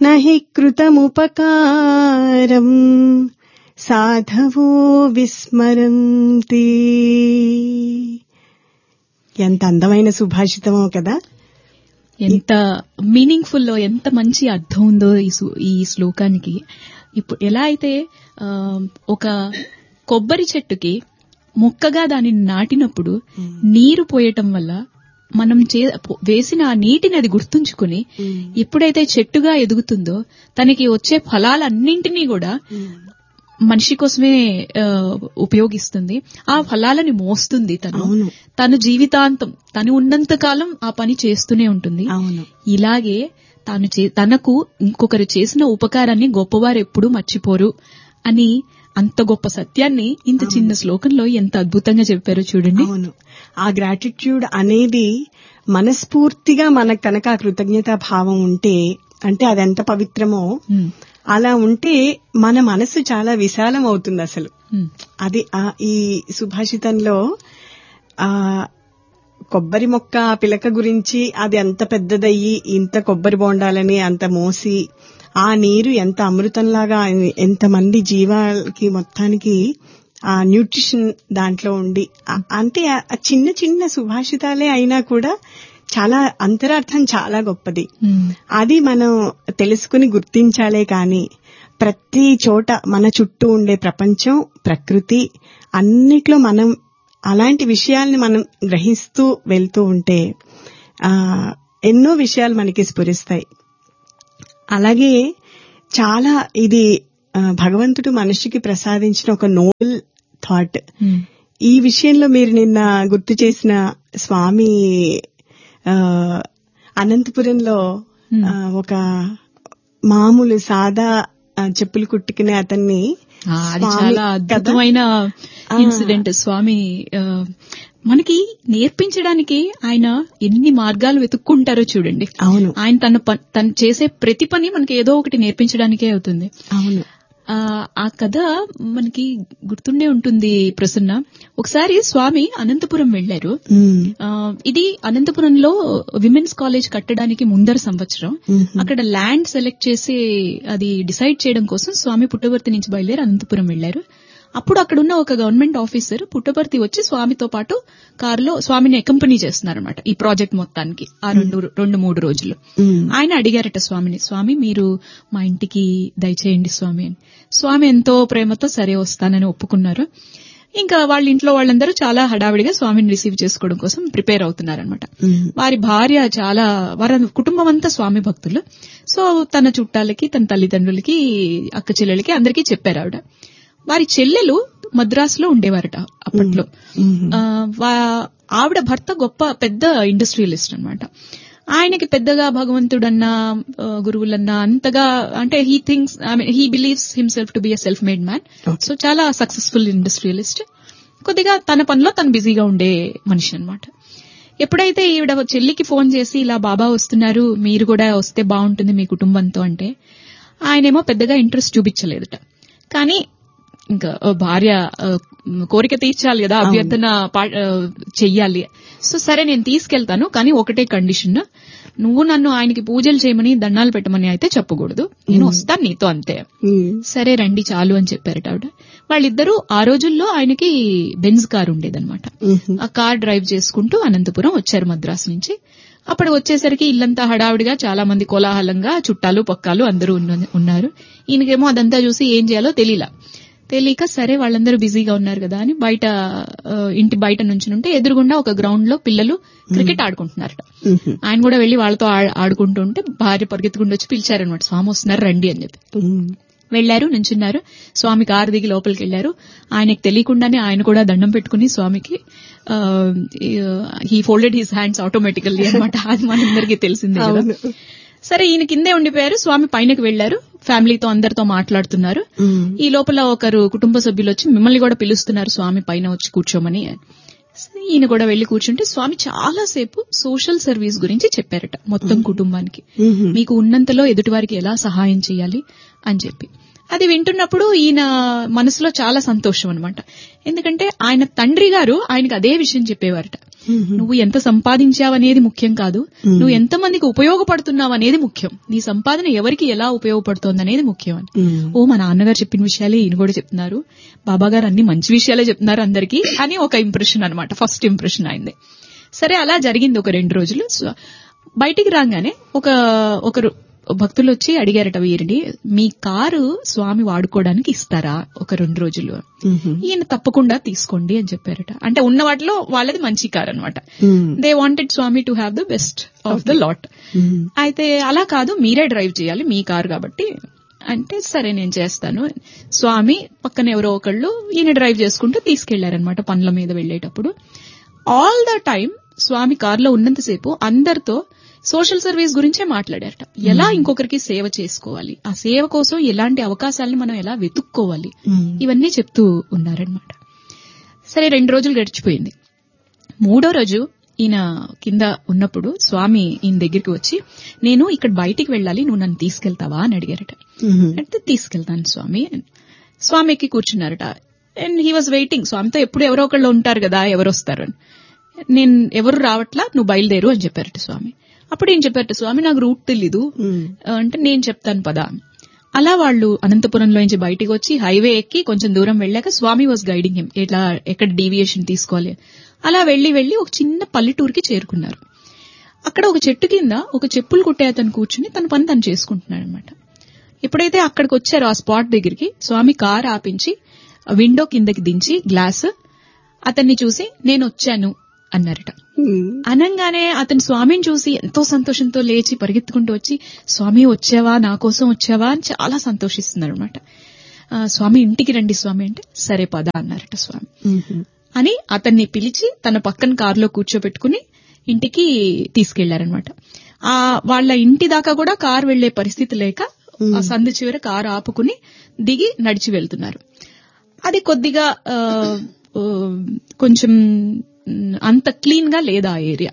నహి కృతముపకారం సాధవో విస్మరంతి ఎంత అందమైన సుభాషితమో కదా ఎంత మీనింగ్ఫుల్ లో ఎంత మంచి అర్థం ఉందో ఈ సు- ఈ శ్లోకానికి ఇప్పుడు ఎలా అయితే ఆ, ఒక కొబ్బరి చెట్టుకి మొక్కగా దానిని నాటినప్పుడు నీరు పోయటం వల్ల మనం చే- పో- వేసిన ఆ నీటిని అది గుర్తుంచుకుని ఎప్పుడైతే చెట్టుగా ఎదుగుతుందో తనకి వచ్చే ఫలాలన్నింటినీ కూడా మనిషి కోసమే ఆ, ఉపయోగిస్తుంది ఆ ఫలాలని మోస్తుంది తను అవును తను జీవితాంతం తను ఉన్నంత కాలం ఆ పని చేస్తూనే ఉంటుంది అవును ఇలాగే తాను చే- తనకు ఇంకొకరు చేసిన ఉపకారాన్ని గొప్పవారు ఎప్పుడూ మర్చిపోరు అని అంత గొప్ప సత్యాన్ని ఇంత చిన్న శ్లోకంలో ఎంత అద్భుతంగా చెప్పారో చూడండి అవును ఆ గ్రాటిట్యూడ్ అనేది మనస్ఫూర్తిగా మనకు కనుక ఆ కృతజ్ఞతా భావం ఉంటే అంటే అదెంత పవిత్రమో ఉమ్, అలా ఉంటే మన మనసు చాలా విశాలం అవుతుంది అసలు ఉమ్, అది ఆ ఈ సుభాషితంలో ఆ కొబ్బరి మొక్క ఆ పిలక గురించి అది ఎంత పెద్దదయ్యి ఇంత కొబ్బరి బోండాలని అంత మోసి ఆ నీరు ఎంత అమృతంలాగా ఎంతమంది జీవాలకి మొత్తానికి ఆ న్యూట్రిషన్ దాంట్లో ఉండి ఆ- అంటే ఆ- ఆ చిన్న చిన్న సుభాషితాలే అయినా కూడా చాలా అంతరార్థం చాలా గొప్పది ఉమ్, అది మనం తెలుసుకుని గుర్తించాలే కాని ప్రతి చోట మన చుట్టూ ఉండే ప్రపంచం ప్రకృతి అన్నిట్లో మనం అలాంటి విషయాల్ని మనం గ్రహిస్తూ వెళ్తూ ఉంటే ఆ ఎన్నో విషయాలు మనకి స్ఫురిస్తాయి అలాగే చాలా ఇది ఆ, భగవంతుడు మనిషికి ప్రసాదించిన ఒక నోబెల్ థాట్ ఉమ్, ఈ విషయంలో మీరు నిన్న గుర్తు చేసిన స్వామి ఆ, అనంతపురంలో Hmm. ఆ, ఒక మామూలు సాదా ఆ, చెప్పులు కుట్టుకునే అతన్ని ఆ, అది స్వామి చాలా కదా? అద్భుతమైన ఆ. ఇన్సిడెంట్ స్వామి ఆ, మనకి నేర్పించడానికి ఆయన ఎన్ని మార్గాలు వెతుక్కుంటారో చూడండి అవును ఆయన తన ప- తను చేసే ప్రతి పని మనకి ఏదో ఒకటి నేర్పించడానికే అవుతుంది అవును ఆ ఆ కథ మనకి గుర్తుండే ఉంటుంది ప్రసన్న ఒకసారి స్వామి అనంతపురం వెళ్లారు ఉమ్, ఆ, ఇది అనంతపురంలో విమెన్స్ కాలేజ్ కట్టడానికి ముందర సంవత్సరం ఉమ్, అక్కడ ల్యాండ్ సెలెక్ట్ చేసి అది డిసైడ్ చేయడం కోసం స్వామి పుట్టవర్తి నుంచి బయలుదేరి అనంతపురం వెళ్లారు అప్పుడు అక్కడ ఉన్న ఒక గవర్నమెంట్ ఆఫీసర్ పుట్టపర్తి వచ్చి స్వామితో పాటు కారులో స్వామిని అకంపెనీ చేస్తున్నారన్నమాట ఈ ప్రాజెక్ట్ మొత్తానికి ఆ రెండు రెండు మూడు రోజులు ఉమ్, ఆయన అడిగారట స్వామిని స్వామి మీరు మా ఇంటికి దయచేయండి స్వామి అని స్వామి ఎంతో ప్రేమతో సరే వస్తానని ఒప్పుకున్నారు ఇంకా వాళ్ళ ఇంట్లో వాళ్ళందరూ చాలా హడావిడిగా స్వామిని రిసీవ్ చేసుకోవడం కోసం ప్రిపేర్ అవుతున్నారనమాట ఉమ్, వారి భార్య చాలా వారి కుటుంబం అంతా స్వామి భక్తులు సో తన చుట్టాలకి తన తల్లిదండ్రులకి అక్క చెల్లెలకి అందరికీ చెప్పారు ఆవిడ వారి చెల్లెలు మద్రాసులో ఉండేవారట అప్పట్లో ఉమ్, ఆ, వా- ఆవిడ భర్త గొప్ప పెద్ద ఇండస్ట్రియలిస్ట్ అన్నమాట ఆయనకి పెద్దగా భగవంతుడన్నా ఆ, గురువులన్నా అంతగా అంటే he things I mean he believes himself to be a self made man Okay. So చాలా సక్సెస్ఫుల్ ఇండస్ట్రియలిస్ట్ కొద్దిగా తన పనిలో తను బిజీగా ఉండే మనిషి అన్నమాట ఎప్పుడైతే ఈవిడ చెల్లికి ఫోన్ చేసి ఇలా బాబా వస్తున్నారు మీరు కూడా వస్తే బాగుంటుంది మీ కుటుంబంతో అంటే ఆయనేమో పెద్దగా ఇంట్రెస్ట్ చూపించలేదట కానీ ఇంకా ఆ, భార్య ఆ, కోరిక తీర్చాలి కదా అభ్యర్థన పా- ఆ, చెయ్యాలి సో సరే నేను తీసుకెళ్తాను కానీ ఒకటే కండిషన్ నువ్వు నన్ను ఆయనకి పూజలు చేయమని దండాలు పెట్టమని అయితే చెప్పకూడదు నేను వస్తాను నీతో అంతే ఉమ్, సరే రండి చాలు అని చెప్పారట ఆవిడ వాళ్ళిద్దరూ ఆ రోజుల్లో ఆయనకి బెంజ్ కార్ ఉండేదన్నమాట ఉమ్, ఆ కార్ డ్రైవ్ చేసుకుంటూ అనంతపురం వచ్చారు మద్రాసు నుంచి అప్పుడు వచ్చేసరికి ఇల్లంతా హడావిడిగా చాలా మంది కోలాహలంగా చుట్టాలు పక్కాలు అందరూ ఉన్న- ఉన్నారు ఈయనకేమో అదంతా చూసి ఏం చేయాలో తెలియలా తెలియక సరే వాళ్ళందరూ బిజీగా ఉన్నారు కదా అని బయట ఆ, ఇంటి బయట నుంచి ఉంటే ఎదురుగుండా ఒక గ్రౌండ్ లో పిల్లలు క్రికెట్ ఆడుకుంటున్నారట ఉమ్, ఆయన కూడా వెళ్లి వాళ్ళతో ఆ- ఆడుకుంటూ ఉంటే భార్య పరిగెత్తుకుంటూ వచ్చి పిలిచారనమాట స్వామి వస్తున్నారు రండి అని చెప్పి ఉమ్, వెళ్లారు నుంచున్నారు స్వామి కారు దిగి లోపలికి వెళ్లారు ఆయనకు తెలియకుండానే ఆయన కూడా దండం పెట్టుకుని స్వామికి he folded his hands automatically అనమాట అది మనందరికీ తెలిసిందే కదా అవును. సరే ఈయన కిందే ఉండిపోయారు స్వామి పైనకి వెళ్లారు ఫ్యామిలీతో అందరితో మాట్లాడుతున్నారు ఉమ్, ఈ లోపల ఒకరు కుటుంబ సభ్యులు వచ్చి మిమ్మల్ని కూడా పిలుస్తున్నారు స్వామి పైన వచ్చి కూర్చోమని సరే, ఈయన కూడా వెళ్లి కూర్చుంటే స్వామి చాలా సేపు సోషల్ సర్వీస్ గురించి చెప్పారట మొత్తం కుటుంబానికి ఉమ్, మీకు ఉన్నంతలో ఎదుటివారికి ఎలా సహాయం చేయాలి అని చెప్పి అది వింటున్నప్పుడు ఈయన మనసులో చాలా సంతోషం అనమాట ఎందుకంటే ఆయన తండ్రి గారు ఆయనకు అదే విషయం చెప్పేవారట నువ్వు ఎంత సంపాదించావు అనేది ముఖ్యం కాదు నువ్వు ఎంత మందికి ఉపయోగపడుతున్నావు అనేది ముఖ్యం నీ సంపాదన ఎవరికి ఎలా ఉపయోగపడుతోంది అనేది ముఖ్యం అని ఓ మా నాన్నగారు చెప్పిన విషయాలే ఈయన కూడా చెప్తున్నారు బాబా గారు అన్ని మంచి విషయాలే చెప్తున్నారు అందరికీ అని ఒక ఇంప్రెషన్ అనమాట ఫస్ట్ ఇంప్రెషన్ అయింది సరే అలా జరిగింది ఒక రెండు రోజులు సో, బయటికి రాగానే ఒక ఒకరు భక్తులు వచ్చి అడిగారట వీరిని మీ కారు స్వామి వాడుకోవడానికి ఇస్తారా ఒక రెండు రోజులు ఈయన తప్పకుండా తీసుకోండి అని చెప్పారట అంటే ఉన్న వాటిలో వాళ్ళది మంచి కార్ అనమాట they wanted Swami to have the best of the lot అయితే అలా కాదు మీరే డ్రైవ్ చేయాలి మీ కారు కాబట్టి అంటే సరే నేను చేస్తాను స్వామి పక్కన ఎవరో ఒకళ్ళు ఈయన డ్రైవ్ చేసుకుంటూ తీసుకెళ్లారనమాట పనుల మీద వెళ్లేటప్పుడు ఆల్ ద టైం స్వామి కారులో ఉన్నంతసేపు అందరితో సోషల్ సర్వీస్ గురించే మాట్లాడారట ఎలా ఇంకొకరికి సేవ చేసుకోవాలి ఆ సేవ కోసం ఎలాంటి అవకాశాలని మనం ఎలా వెతుక్కోవాలి ఇవన్నీ చెప్తూ ఉన్నారనమాట సరే రెండు రోజులు గడిచిపోయింది మూడో రోజు ఈయన కింద ఉన్నప్పుడు స్వామి ఈయన దగ్గరికి వచ్చి నేను ఇక్కడ బయటికి వెళ్ళాలి నువ్వు నన్ను తీసుకెళ్తావా అని అడిగారట అంటే తీసుకెళ్తాను స్వామి స్వామి ఎక్కి కూర్చున్నారట అండ్ హీ వాజ్ వెయిటింగ్ స్వామితో ఎప్పుడు ఎవరో ఒకళ్ళు ఉంటారు కదా ఎవరు వస్తారు అని నేను ఎవరు రావట్లా నువ్వు బయలుదేరు అని చెప్పారట స్వామి అప్పుడు ఏం చెప్పారట స్వామి నాకు రూట్ తెలీదు అంటే నేను చెప్తాను పదా అలా వాళ్ళు అనంతపురంలో నుంచి బయటికి వచ్చి హైవే ఎక్కి కొంచెం దూరం వెళ్ళాక స్వామి వాజ్ గైడింగ్ హిమ్ ఎట్లా ఎక్కడ డీవియేషన్ తీసుకోవాలి అలా వెళ్లి వెళ్లి ఒక చిన్న పల్లెటూరుకి చేరుకున్నారు అక్కడ ఒక చెట్టు కింద ఒక చెప్పులు కుట్టే అతను కూర్చుని తన పని తను చేసుకుంటున్నాడు అనమాట ఎప్పుడైతే అక్కడికి వచ్చారో ఆ స్పాట్ దగ్గరికి స్వామి కార్ ఆపించి విండో కిందకి దించి గ్లాస్ అతన్ని చూసి నేను వచ్చాను అన్నారట అనంగానే అతను స్వామిని చూసి ఎంతో సంతోషంతో లేచి పరిగెత్తుకుంటూ వచ్చి స్వామి వచ్చావా నా కోసం వచ్చావా అని చాలా సంతోషిస్తున్నారు అనమాట స్వామి ఇంటికి రండి స్వామి అంటే సరే పద అన్నారట స్వామి అని అతన్ని పిలిచి తన పక్కన కారులో కూర్చోబెట్టుకుని ఇంటికి తీసుకెళ్లారనమాట ఆ వాళ్ళ ఇంటి దాకా కూడా కారు వెళ్లే పరిస్థితి లేక ఆ సందు చివర కారు ఆపుకుని దిగి నడిచి వెళ్తున్నారు అది కొద్దిగా ఆ, ఆ, కొంచెం మ్, అంత క్లీన్ గా లేదా ఆ ఏరియా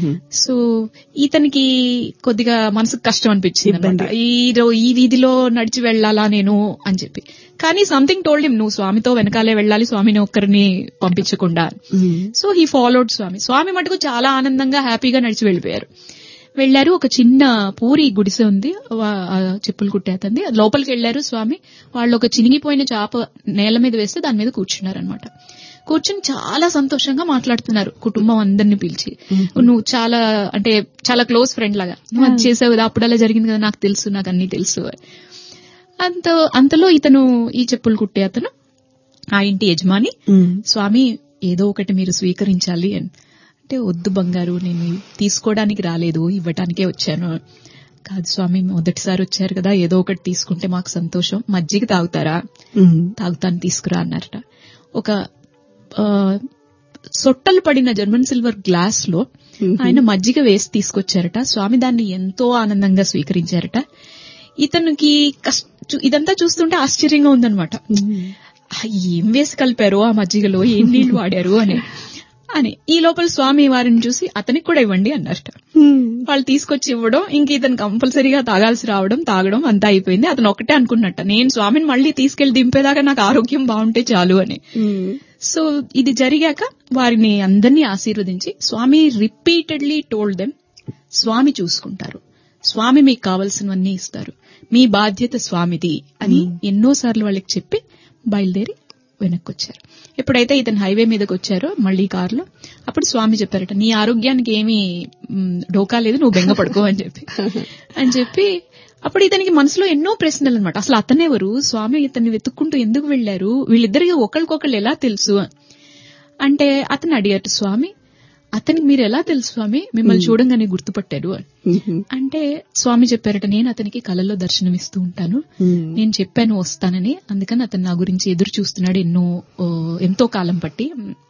సో ఇతనికి కొద్దిగా మనసుకు కష్టం అనిపించింది అనమాట ఈ రో- ఈ వీధిలో నడిచి వెళ్ళాలా నేను అని చెప్పి కానీ సంథింగ్ టోల్డ్ హిమ్ నువ్వు స్వామితో వెనకాలే వెళ్ళాలి స్వామిని ఒక్కరిని పంపించకుండా so he followed Swami Swami మటుకు చాలా ఆనందంగా హ్యాపీగా నడిచి వెళ్ళిపోయారు వెళ్లారు ఒక చిన్న పూరి గుడిసె ఉంది వా- ఆ చెప్పులు కుట్టేతంది లోపలికి వెళ్లారు స్వామి వాళ్ళు ఒక చినిగిపోయిన చాప నేల మీద వేస్తే దాని మీద కూర్చున్నారు అనమాట కూర్చుని చాలా సంతోషంగా మాట్లాడుతున్నారు కుటుంబం అందరిని పిలిచి నువ్వు చాలా అంటే చాలా క్లోజ్ ఫ్రెండ్ లాగా నువ్వు అది చేసావు కదా అప్పుడు అలా జరిగింది కదా నాకు తెలుసు నాకు అన్ని తెలుసు అంత అంతలో ఇతను ఈ చెప్పులు కుట్టే అతను ఆ ఇంటి యజమాని స్వామి ఏదో ఒకటి మీరు స్వీకరించాలి అని అంటే వద్దు బంగారు నేను తీసుకోవడానికి రాలేదు ఇవ్వటానికే వచ్చాను కాదు స్వామి మొదటిసారి వచ్చారు కదా ఏదో ఒకటి తీసుకుంటే మాకు సంతోషం మజ్జిగ తాగుతారా తాగుతాను తీసుకురా అన్నారట ఒక ఆ, సొట్టలు పడిన జర్మన్ సిల్వర్ గ్లాస్ లో ఆయన మజ్జిగ వేసి తీసుకొచ్చారట స్వామి దాన్ని ఎంతో ఆనందంగా స్వీకరించారట ఇతనికి కష్ట చూ- ఇదంతా చూస్తుంటే ఆశ్చర్యంగా ఉందన్నమాట ఆ, ఏం వేసి కలిపారు ఆ మజ్జిగలో ఏం నీళ్లు వాడారు అని అని ఈ లోపల స్వామి వారిని చూసి అతనికి కూడా ఇవ్వండి అన్నారట వాళ్ళు తీసుకొచ్చి ఇవ్వడం ఇంక ఇతను కంపల్సరీగా తాగాల్సి రావడం తాగడం అంతా అయిపోయింది అతను ఒకటే అనుకున్నట్ట నేను స్వామిని మళ్ళీ తీసుకెళ్లి దింపేదాకా నాకు ఆరోగ్యం బాగుంటే చాలు అని సో ఇది జరిగాక వారిని అందరినీ ఆశీర్వదించి Swami repeatedly told them Swami చూసుకుంటారు స్వామి మీకు కావలసినవన్నీ ఇస్తారు మీ బాధ్యత స్వామిది అని ఎన్నోసార్లు వాళ్ళకి చెప్పి బయలుదేరి వెనక్కి వచ్చారు ఎప్పుడైతే ఇతను హైవే మీదకి వచ్చారో మళ్ళీ కారులో అప్పుడు స్వామి చెప్పారట నీ ఆరోగ్యానికి ఏమీ మ్, డోకా లేదు నువ్వు బెంగ పడుకో అని చెప్పి అని చెప్పి అప్పుడు ఇతనికి మనసులో ఎన్నో ప్రశ్నలు అనమాట అసలు అతనెవరు స్వామి ఇతన్ని వెతుక్కుంటూ ఎందుకు వెళ్లారు వీళ్ళిద్దరికి ఒకరికొకళ్ళు ఎలా తెలుసు అంటే అతను అడిగారు స్వామి అతనికి మీరు ఎలా తెలుసు స్వామి మిమ్మల్ని చూడంగానే గుర్తుపట్టారు అని అంటే స్వామి చెప్పారట నేను అతనికి కలలో దర్శనమిస్తూ ఉంటాను నేను చెప్పాను వస్తానని అందుకని అతను నా గురించి ఎదురు చూస్తున్నాడు ఎన్నో ఓ, ఎంతో కాలం పట్టి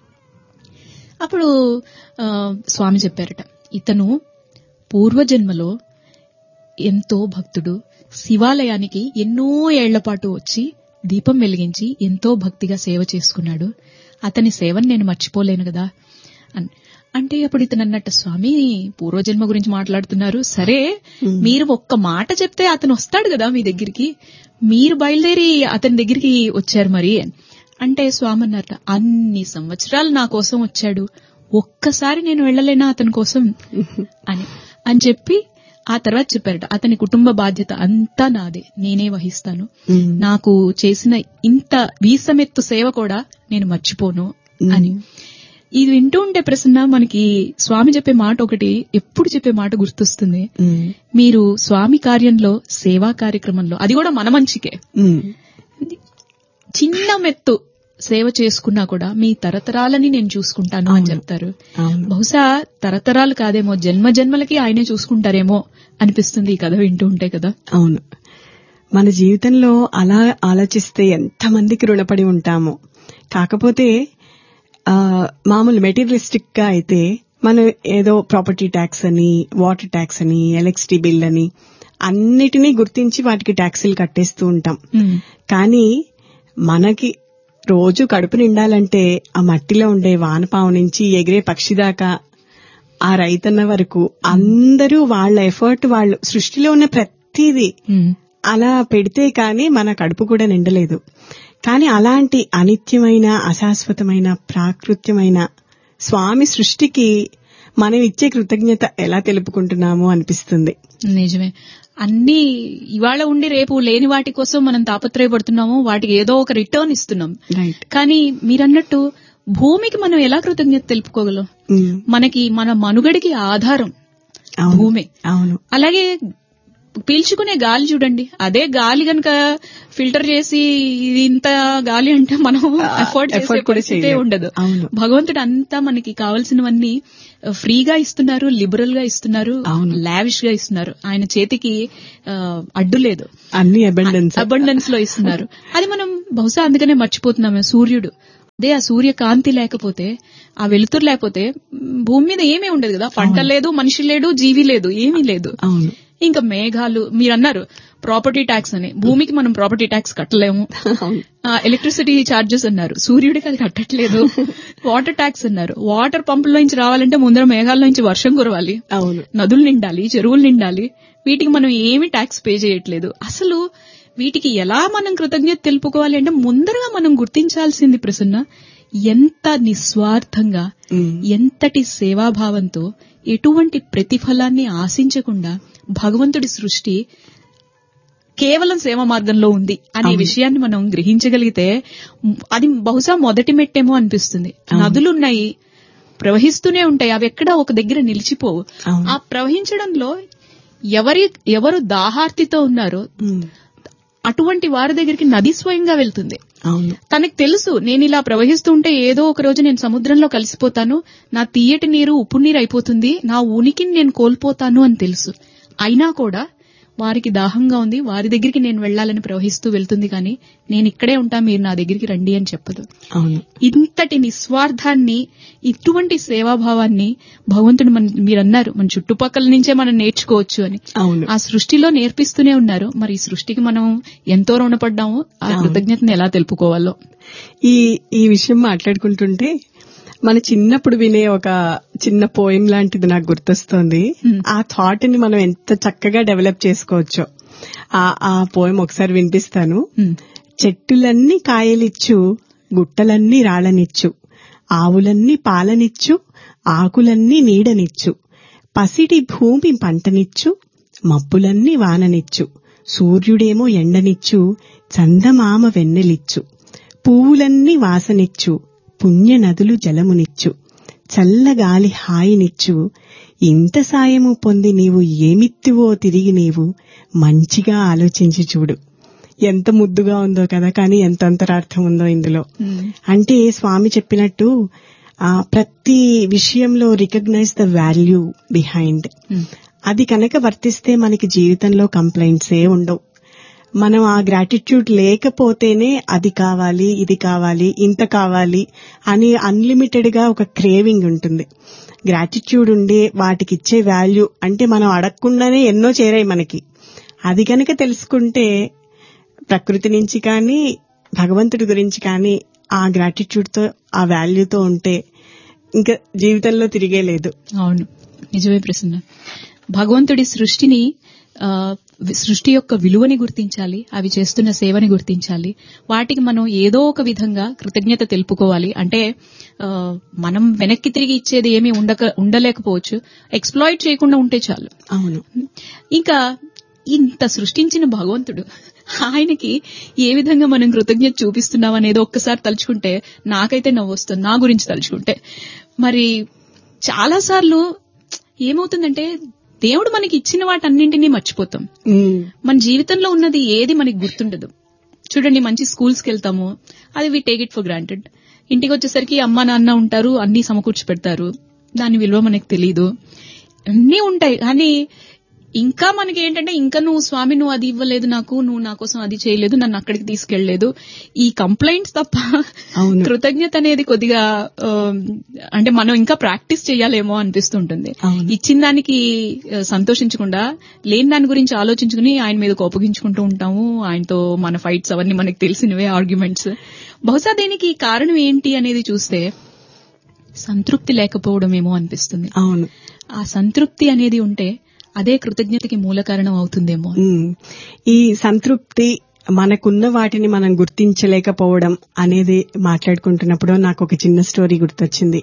అప్పుడు ఆ, స్వామి చెప్పారట ఇతను పూర్వజన్మలో ఎంతో భక్తుడు శివాలయానికి ఎన్నో ఏళ్ల పాటు వచ్చి దీపం వెలిగించి ఎంతో భక్తిగా సేవ చేసుకున్నాడు అతని సేవను నేను మర్చిపోలేను కదా అన్- అంటే అప్పుడు ఇతను అన్నట్ట స్వామి పూర్వజన్మ గురించి మాట్లాడుతున్నారు సరే మీరు ఒక్క మాట చెప్తే అతను వస్తాడు కదా మీ దగ్గరికి మీరు బయలుదేరి అతని దగ్గరికి వచ్చారు మరి అంటే స్వామి అన్నారట అన్ని సంవత్సరాలు నా కోసం వచ్చాడు ఒక్కసారి నేను వెళ్ళలేనా అతని కోసం అని అని చెప్పి ఆ తర్వాత చెప్పారట అతని కుటుంబ బాధ్యత అంతా నాదే నేనే వహిస్తాను ఉమ్. నాకు చేసిన ఇంత వీసమెత్తు సేవ కూడా నేను మర్చిపోను అని ఇది వింటూ ఉంటే ప్రసన్న మనకి స్వామి చెప్పే మాట ఒకటి ఎప్పుడు చెప్పే మాట గుర్తొస్తుంది ఉమ్. మీరు స్వామి కార్యంలో సేవా కార్యక్రమంలో అది కూడా మన మంచికే ఉమ్. చిన్న మెత్తు సేవ చేసుకున్నా కూడా మీ తరతరాలని నేను చూసుకుంటాను అని చెప్తారు అవును బహుశా తరతరాలు కాదేమో జన్మ జన్మలకి ఆయనే చూసుకుంటారేమో అనిపిస్తుంది ఈ కథ వింటూ ఉంటే కదా అవును మన జీవితంలో అలా ఆలోచిస్తే ఎంతమందికి రుణపడి ఉంటామో కాకపోతే ఆ, మామూలు మెటీరియలిస్టిక్ గా అయితే మనం ఏదో ప్రాపర్టీ ట్యాక్స్ అని వాటర్ ట్యాక్స్ అని ఎలక్ట్రిసిటీ బిల్ అని అన్నిటినీ గుర్తించి వాటికి ట్యాక్సులు కట్టేస్తూ ఉంటాం ఉమ్, కానీ మనకి రోజు కడుపు నిండాలంటే ఆ మట్టిలో ఉండే వానపాము నుంచి ఎగిరే పక్షి దాకా ఆ రైతన్న వరకు అందరూ వాళ్ళ ఎఫర్ట్ వాళ్ళు సృష్టిలో ఉన్న ప్రతిదీ ఉమ్, అలా పెడితే కానీ మన కడుపు కూడా నిండలేదు కానీ అలాంటి అనిత్యమైన అశాశ్వతమైన ప్రాకృత్యమైన స్వామి సృష్టికి మనం ఇచ్చే కృతజ్ఞత ఎలా తెలుపుకుంటున్నామో అనిపిస్తుంది నిజమే అన్ని ఇవాళ ఉండి రేపు లేని వాటి కోసం మనం తాపత్రయపడుతున్నాము వాటికి ఏదో ఒక రిటర్న్ ఇస్తున్నాం రైట్ కానీ మీరన్నట్టు భూమికి మనం ఎలా కృతజ్ఞత తెలుపుకోగలం మనకి మన మనుగడికి ఆధారం అవును భూమే అవును అలాగే పీల్చుకునే గాలి చూడండి అదే గాలి గనక ఫిల్టర్ చేసి ఇది ఇంత గాలి అంటే మనం ఎఫర్ట్ చేసే effort కూడా పరిస్థితే చేయలేం. ఉండదు అవును. భగవంతుడు అంతా మనకి కావలసినవన్నీ ఫ్రీగా ఇస్తున్నారు లిబరల్ గా ఇస్తున్నారు అవును. లావిష్ గా ఇస్తున్నారు ఆయన చేతికి ఆ, అడ్డు లేదు అన్ని అబెండెన్స్ అబండెన్స్ లో ఇస్తున్నారు అది మనం బహుశా అందుకనే మర్చిపోతున్నామే సూర్యుడు అదే ఆ సూర్య కాంతి లేకపోతే ఆ వెలుతురు లేకపోతే మ్, భూమి మీద ఏమీ ఉండదు కదా పంట లేదు మనిషి లేడు జీవి లేదు ఏమీ లేదు అవును ఇంకా మేఘాలు మీరు అన్నారు ప్రాపర్టీ ట్యాక్స్ అని భూమికి మనం ప్రాపర్టీ ట్యాక్స్ కట్టలేము అవును ఎలక్ట్రిసిటీ ఛార్జెస్ అన్నారు సూర్యుడికి అది కట్టట్లేదు వాటర్ ట్యాక్స్ అన్నారు వాటర్ పంపుల నుంచి రావాలంటే ముందర మేఘాల నుంచి వర్షం కురవాలి అవును నదులు నిండాలి చెరువులు నిండాలి వీటికి మనం ఏమి ట్యాక్స్ పే చేయట్లేదు అసలు వీటికి ఎలా మనం కృతజ్ఞత తెలుపుకోవాలి అంటే ముందరగా మనం గుర్తించాల్సింది ప్రసన్న ఎంత నిస్వార్థంగా ఉమ్. ఎంతటి సేవాభావంతో ఎటువంటి ప్రతిఫలాన్ని ఆశించకుండా భగవంతుడి సృష్టి కేవలం సేవ మార్గంలో ఉంది అనే విషయాన్ని మనం గ్రహించగలిగితే మ్, అది బహుశా మొదటి మెట్టేమో అనిపిస్తుంది నదులున్నాయి ప్రవహిస్తూనే ఉంటాయి అవి ఎక్కడా ఒక దగ్గర నిలిచిపోవు అవును. ఆ ప్రవహించడంలో ఎవరి ఎవరు దాహార్తితో ఉన్నారో ఉమ్. అటువంటి వారి దగ్గరికి నది స్వయంగా వెళ్తుంది అవును తనకు తెలుసు నేను ఇలా ప్రవహిస్తూ ఉంటే ఏదో ఒక రోజు నేను సముద్రంలో కలిసిపోతాను నా తీయటి నీరు ఉప్పు నీరు అయిపోతుంది నా ఉనికిని నేను కోల్పోతాను అని తెలుసు అయినా కూడా వారికి దాహంగా ఉంది వారి దగ్గరికి నేను వెళ్లాలని ప్రవహిస్తూ వెళ్తుంది కానీ నేను ఇక్కడే ఉంటా మీరు నా దగ్గరికి రండి అని చెప్పదు అవును ఇంతటి నిస్వార్థాన్ని ఇటువంటి సేవాభావాన్ని భగవంతుడు మన మీరు అన్నారు మన చుట్టుపక్కల నుంచే మనం నేర్చుకోవచ్చు అని అవును ఆ సృష్టిలో నేర్పిస్తూనే ఉన్నారు మరి ఈ సృష్టికి మనం ఎంతో రుణపడ్డాము ఆ కృతజ్ఞతని ఎలా తెలుపుకోవాలో ఈ ఈ విషయం మాట్లాడుకుంటుంటే మన చిన్నప్పుడు వినే ఒక చిన్న పోయం లాంటిది నాకు గుర్తొస్తోంది ఆ థాట్ ని మనం ఎంత చక్కగా డెవలప్ చేసుకోవచ్చో ఆ ఆ పోయం ఒకసారి వినిపిస్తాను ఉమ్, చెట్టులన్నీ కాయలిచ్చు గుట్టలన్నీ రాళ్ళనిచ్చు ఆవులన్నీ పాలనిచ్చు ఆకులన్నీ నీడనిచ్చు పసిడి భూమి పంటనిచ్చు మబ్బులన్నీ వాననిచ్చు సూర్యుడేమో ఎండనిచ్చు చందమామ వెన్నెలిచ్చు పువ్వులన్నీ వాసనిచ్చు పుణ్య నదులు జలమునిచ్చు చల్లగాలి హాయినిచ్చు ఇంత సాయము పొంది నీవు ఏమిత్తువో తిరిగి నీవు మంచిగా ఆలోచించి చూడు ఎంత ముద్దుగా ఉందో కదా కానీ ఎంత అంతరార్థం ఉందో ఇందులో ఉమ్, అంటే స్వామి చెప్పినట్టు ఆ ప్రతి విషయంలో recognise the value behind um, అది కనుక వర్తిస్తే మనకి జీవితంలో కంప్లైంట్స్ ఏ ఉండవు మనం ఆ గ్రాటిట్యూడ్ లేకపోతేనే అది కావాలి ఇది కావాలి ఇంత కావాలి అని అన్లిమిటెడ్ గా ఒక క్రేవింగ్ ఉంటుంది గ్రాటిట్యూడ్ ఉండి వాటికి ఇచ్చే వాల్యూ అంటే మనం అడగకుండానే ఎన్నో చేరాయి మనకి అది కనుక తెలుసుకుంటే ప్రకృతి నుంచి కానీ భగవంతుడి గురించి కానీ ఆ గ్రాటిట్యూడ్ తో ఆ వాల్యూతో ఉంటే ఇంకా జీవితంలో తిరిగే లేదు అవును నిజమే ప్రసన్న భగవంతుడి సృష్టిని ఆ, సృష్టి యొక్క విలువని గుర్తించాలి అవి చేస్తున్న సేవని గుర్తించాలి వాటికి మనం ఏదో ఒక విధంగా కృతజ్ఞత తెలుపుకోవాలి అంటే ఆ, మనం వెనక్కి తిరిగి ఇచ్చేది ఏమీ ఉండక ఉండలేకపోవచ్చు ఎక్స్ప్లాయిట్ చేయకుండా ఉంటే చాలు అవును ఇంకా ఇంత సృష్టించిన భగవంతుడు ఆయనకి ఏ విధంగా మనం కృతజ్ఞత చూపిస్తున్నాం అనేది ఒక్కసారి తలుచుకుంటే నాకైతే నవ్వు వస్తుంది నా గురించి తలుచుకుంటే మరి చాలా సార్లు ఏమవుతుందంటే దేవుడు మనకి ఇచ్చిన వాటన్నింటినీ మర్చిపోతాం ఉమ్, మన జీవితంలో ఉన్నది ఏది మనకి గుర్తుండదు చూడండి మంచి స్కూల్స్కి వెళ్తాము అది we take it for granted ఇంటికి వచ్చేసరికి అమ్మ నాన్న ఉంటారు అన్ని సమకూర్చి పెడతారు దాని విలువ మనకు తెలీదు అన్నీ ఉంటాయి కానీ ఇంకా మనకి ఏంటంటే ఇంకా నువ్వు స్వామి నువ్వు అది ఇవ్వలేదు నాకు నువ్వు నా కోసం అది చేయలేదు నన్ను అక్కడికి తీసుకెళ్లేదు ఈ కంప్లైంట్స్ తప్ప అవును. కృతజ్ఞత అనేది కొద్దిగా ఆ, అంటే మనం ఇంకా ప్రాక్టీస్ చేయాలేమో అనిపిస్తుంటుంది అవును. ఇచ్చిన దానికి ఆ, సంతోషించకుండా లేని దాని గురించి ఆలోచించుకుని ఆయన మీద కోపగించుకుంటూ ఉంటాము ఆయనతో మన ఫైట్స్ అవన్నీ మనకు తెలిసినవే ఆర్గ్యుమెంట్స్ బహుశా దీనికి కారణం ఏంటి అనేది చూస్తే సంతృప్తి లేకపోవడమేమో అనిపిస్తుంది అవును ఆ సంతృప్తి అనేది ఉంటే అదే కృతజ్ఞతకి మూల కారణం అవుతుందేమో ఉమ్, ఈ సంతృప్తి మనకున్న వాటిని మనం గుర్తించలేకపోవడం అనేది మాట్లాడుకుంటున్నప్పుడు నాకు ఒక చిన్న స్టోరీ గుర్తొచ్చింది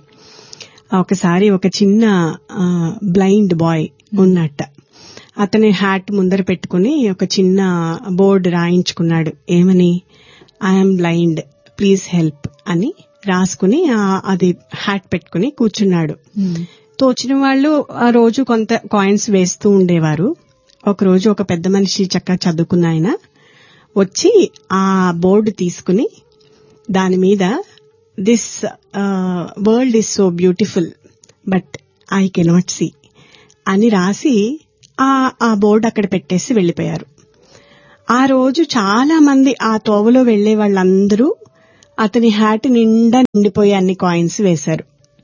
ఒకసారి ఒక చిన్న బ్లైండ్ బాయ్ ఉన్నట్ట అతని హ్యాట్ ముందర పెట్టుకుని ఒక చిన్న బోర్డు రాయించుకున్నాడు ఏమని ఐఎమ్ బ్లైండ్ ప్లీజ్ హెల్ప్ అని రాసుకుని ఆ- అది హ్యాట్ పెట్టుకుని కూర్చున్నాడు ఉమ్, తోచిన వాళ్ళు ఆ రోజు కొంత కాయిన్స్ వేస్తూ ఉండేవారు ఒక రోజు ఒక పెద్ద మనిషి చక్కగా చదువుకున్న ఆయన వచ్చి ఆ బోర్డు తీసుకుని దాని మీద this world is so beautiful but I cannot see అని రాసి ఆ ఆ బోర్డు అక్కడ పెట్టేసి వెళ్లిపోయారు ఆ రోజు చాలా మంది ఆ తోవలో వెళ్లే వాళ్ళందరూ అతని హ్యాట్ నిండా నిండిపోయి అన్ని కాయిన్స్ వేశారు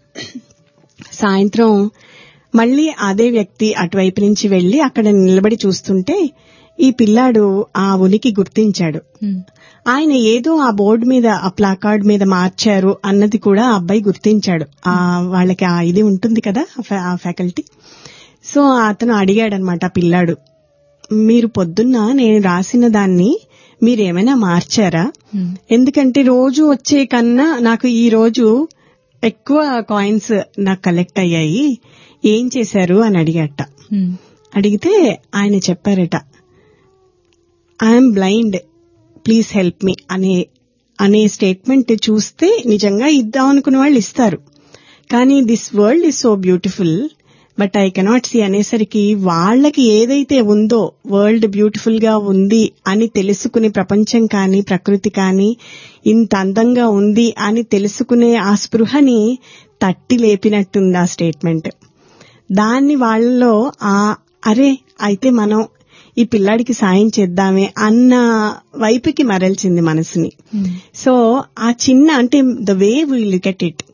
సాయంత్రం మళ్ళీ అదే వ్యక్తి అటువైపు నుంచి వెళ్లి అక్కడ నిలబడి చూస్తుంటే ఈ పిల్లాడు ఆ ఉనికి గుర్తించాడు ఉమ్, ఆయన ఏదో ఆ బోర్డు మీద ఆ ప్లాకార్డ్ మీద మార్చారు అన్నది కూడా ఆ అబ్బాయి గుర్తించాడు ఆ వాళ్ళకి ఆ ఇది ఉంటుంది కదా ఆ ఫ్యా- ఆ ఫ్యాకల్టీ సో అతను అడిగాడనమాట ఆ పిల్లాడు మీరు పొద్దున్న నేను రాసిన దాన్ని మీరు ఏమైనా మార్చారా ఉమ్, ఎందుకంటే రోజు వచ్చే కన్నా నాకు ఈ రోజు ఎక్కువ కాయిన్స్ నాకు కలెక్ట్ అయ్యాయి ఏం చేశారు అని అడిగట ఉమ్, అడిగితే ఆయన చెప్పారట I'm blind please help me అనే అనే స్టేట్మెంట్ చూస్తే నిజంగా ఇద్దాం అనుకున్న వాళ్ళు ఇస్తారు కానీ this world is so beautiful but I cannot see అనేసరికి వాళ్ళకి ఏదైతే ఉందో వరల్డ్ బ్యూటిఫుల్ గా ఉంది అని తెలుసుకునే ప్రపంచం కానీ ప్రకృతి కానీ ఇంత అందంగా ఉంది అని తెలుసుకునే ఆ స్పృహని తట్టి లేపినట్టుంది ఆ స్టేట్మెంట్ దాన్ని వాళ్ళలో ఆ అరే అయితే మనం ఈ పిల్లాడికి సాయం చేద్దామే అన్న వైపుకి మరల్చింది మనసుని ఉమ్, సో ఆ చిన్న అంటే the way we look at it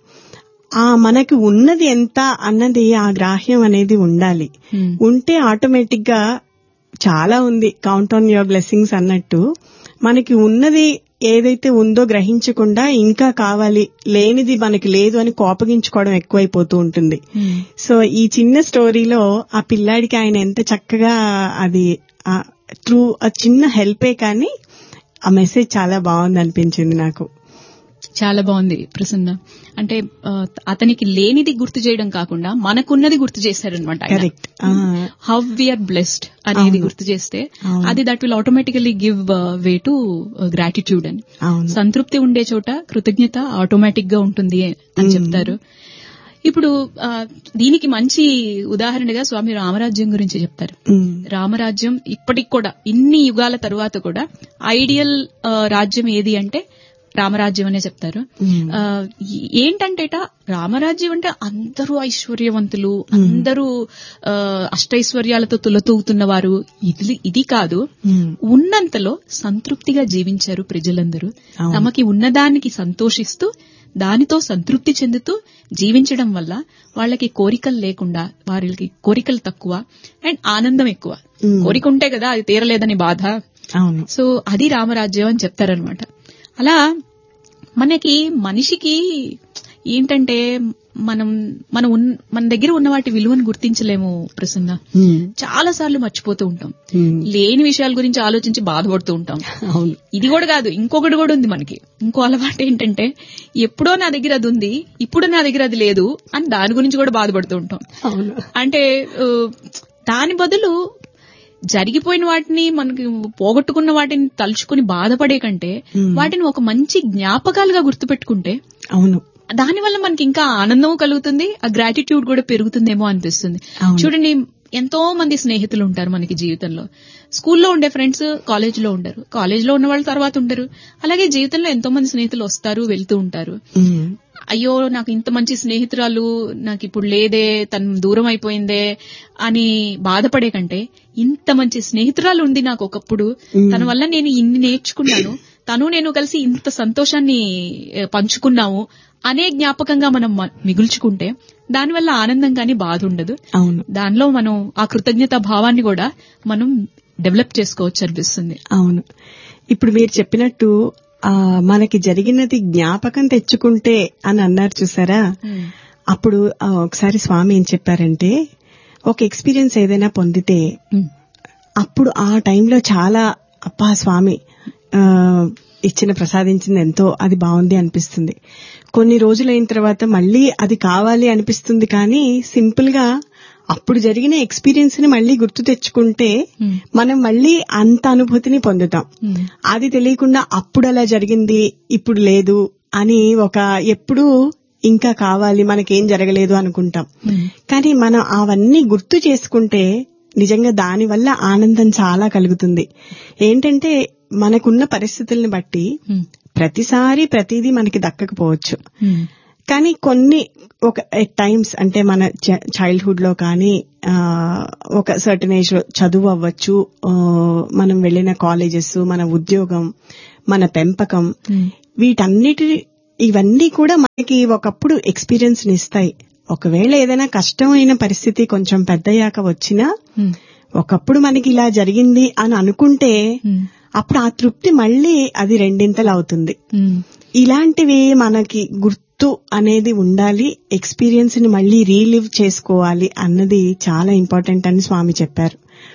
ఆ మనకి ఉన్నది ఎంత అన్నది ఆ గ్రాహ్యం అనేది ఉండాలి ఉమ్. ఉంటే ఆటోమేటిక్ గా చాలా ఉంది కౌంట్ ఆన్ యువర్ బ్లెస్సింగ్స్ అన్నట్టు మనకి ఉన్నది ఏదైతే ఉందో గ్రహించకుండా ఇంకా కావాలి లేనిది మనకి లేదు అని కోపగించుకోవడం ఎక్కువైపోతూ ఉంటుంది ఉమ్. సో ఈ చిన్న స్టోరీలో ఆ పిల్లాడికి ఆయన ఎంత చక్కగా అది ట్రూ ఆ చిన్న హెల్పే కానీ ఆ మెసేజ్ చాలా బాగుంది అనిపించింది నాకు చాలా బాగుంది ప్రసన్న అంటే ఆ, అతనికి లేనిది గుర్తు చేయడం కాకుండా మనకున్నది గుర్తు చేశారనమాట కరెక్ట్ హౌ వీఆర్ బ్లెస్డ్ అనేది అవును. గుర్తు చేస్తే అవును. అది that will automatically give way to gratitude అని అవును సంతృప్తి ఉండే చోట కృతజ్ఞత ఆటోమేటిక్ గా ఉంటుంది అని చెప్తారు ఇప్పుడు ఆ, దీనికి మంచి ఉదాహరణగా స్వామి రామరాజ్యం గురించి చెప్తారు ఉమ్, రామరాజ్యం ఇప్పటికి కూడా ఇన్ని యుగాల తరువాత కూడా ఐడియల్ ఆ, రాజ్యం ఏది అంటే రామరాజ్యం అనే చెప్తారు ఉమ్, ఆ, ఏంటంటేట రామరాజ్యం అంటే అందరూ ఐశ్వర్యవంతులు అందరూ ఆ, అష్టైశ్వర్యాలతో తులతూగుతున్న వారు ఇది ఇది కాదు ఉమ్, ఉన్నంతలో సంతృప్తిగా జీవించారు ప్రజలందరూ అవును. తమకి ఉన్నదానికి సంతోషిస్తూ దానితో సంతృప్తి చెందుతూ జీవించడం వల్ల వాళ్ళకి కోరికలు లేకుండా వారికి కోరికలు తక్కువ అండ్ ఆనందం ఎక్కువ ఉమ్. కోరిక ఉంటే కదా అది తీరలేదని బాధ అవును సో అది రామరాజ్యం అని చెప్తారనమాట అలా మనకి మనిషికి ఏంటంటే మనం మన ఉన్- మన దగ్గర ఉన్న వాటి విలువను గుర్తించలేము ప్రసన్న ఉమ్, చాలా సార్లు మర్చిపోతూ ఉంటాం ఉమ్, లేని విషయాల గురించి ఆలోచించి బాధపడుతూ ఉంటాం అవును ఇది కూడా కాదు ఇంకొకటి కూడా ఉంది మనకి ఇంకో అలవాటు ఏంటంటే ఎప్పుడో నా దగ్గర అది ఉంది ఇప్పుడు నా దగ్గర అది లేదు అని దాని గురించి కూడా బాధపడుతూ ఉంటాం అవును అంటే ఆ, దాని బదులు జరిగిపోయిన వాటిని మనకి పోగొట్టుకున్న వాటిని తలుచుకుని బాధపడే కంటే Hmm. వాటిని ఒక మంచి జ్ఞాపకాలుగా గుర్తుపెట్టుకుంటే అవును దానివల్ల మనకి ఇంకా ఆనందం కలుగుతుంది ఆ గ్రాటిట్యూడ్ కూడా పెరుగుతుందేమో అనిపిస్తుంది అవును. చూడండి ఎంతో మంది స్నేహితులు ఉంటారు మనకి జీవితంలో స్కూల్లో ఉండే ఫ్రెండ్స్ కాలేజీలో ఉండరు కాలేజీలో ఉన్న వాళ్ళు తర్వాత ఉండరు అలాగే జీవితంలో ఎంతో మంది స్నేహితులు వస్తారు వెళ్తూ ఉంటారు ఉమ్, అయ్యో నాకు ఇంత మంచి స్నేహితురాలు నాకు ఇప్పుడు లేదే తను దూరం అయిపోయిందే అని బాధపడే కంటే ఇంత మంచి స్నేహితురాలు ఉంది నాకు ఒకప్పుడు తన వల్ల నేను ఇన్ని నేర్చుకున్నాను తను నేను కలిసి ఇంత సంతోషాన్ని ఏ, పంచుకున్నాము అనే జ్ఞాపకంగా మనం మ- మిగుల్చుకుంటే దానివల్ల ఆనందం కానీ బాధ ఉండదు అవును దానిలో మనం ఆ కృతజ్ఞత భావాన్ని కూడా మనం డెవలప్ చేసుకోవచ్చు అనిపిస్తుంది అవును ఇప్పుడు మీరు చెప్పినట్టు ఆ మనకి జరిగినది జ్ఞాపకం తెచ్చుకుంటే అని అన్నారు చూసారా అప్పుడు ఆ, ఒకసారి స్వామి ఏం చెప్పారంటే ఒక ఎక్స్పీరియన్స్ ఏదైనా పొందితే అప్పుడు ఆ టైంలో చాలా అప్పా స్వామి ఆ, ఇచ్చిన ప్రసాదించింది ఎంతో అది బాగుంది అనిపిస్తుంది కొన్ని రోజులు అయిన తర్వాత మళ్ళీ అది కావాలి అనిపిస్తుంది కానీ సింపుల్ గా అప్పుడు జరిగిన ఎక్స్పీరియన్స్ ని మళ్ళీ గుర్తు తెచ్చుకుంటే Hmm. మనం మళ్ళీ అంత అనుభూతిని పొందుతాం అది తెలియకుండా అప్పుడు అలా జరిగింది ఇప్పుడు లేదు అని ఒక ఎప్పుడు ఇంకా కావాలి మనకేం జరగలేదు అనుకుంటాం కానీ మనం అవన్నీ గుర్తు చేసుకుంటే నిజంగా దాని వల్ల ఆనందం చాలా కలుగుతుంది ఏంటంటే మనకున్న పరిస్థితుల్ని బట్టి ప్రతిసారి ప్రతిదీ మనకి దక్కకపోవచ్చు కానీ కొన్ని ఒక ఎట్ టైమ్స్ అంటే మన చైల్డ్హుడ్ లో కానీ ఆ, ఒక సర్టన్ ఏజ్ లో చదువు అవ్వచ్చు ఆ, మనం వెళ్ళిన కాలేజెస్ మన ఉద్యోగం మన పెంపకం వీటన్నిటి ఇవన్నీ కూడా మనకి ఒకప్పుడు ఎక్స్పీరియన్స్ ని ఇస్తాయి ఒకవేళ ఏదైనా కష్టమైన పరిస్థితి కొంచెం పెద్దయ్యాక వచ్చినా ఒకప్పుడు మనకి ఇలా జరిగింది అని అనుకుంటే అప్పుడు ఆ తృప్తి మళ్ళీ అది రెండింతలు అవుతుంది ఇలాంటివి మనకి గుర్తు అనేది ఉండాలి ఎక్స్పీరియన్స్ ని మళ్ళీ రీలివ్ చేసుకోవాలి అన్నది చాలా ఇంపార్టెంట్ అని స్వామి చెప్పారు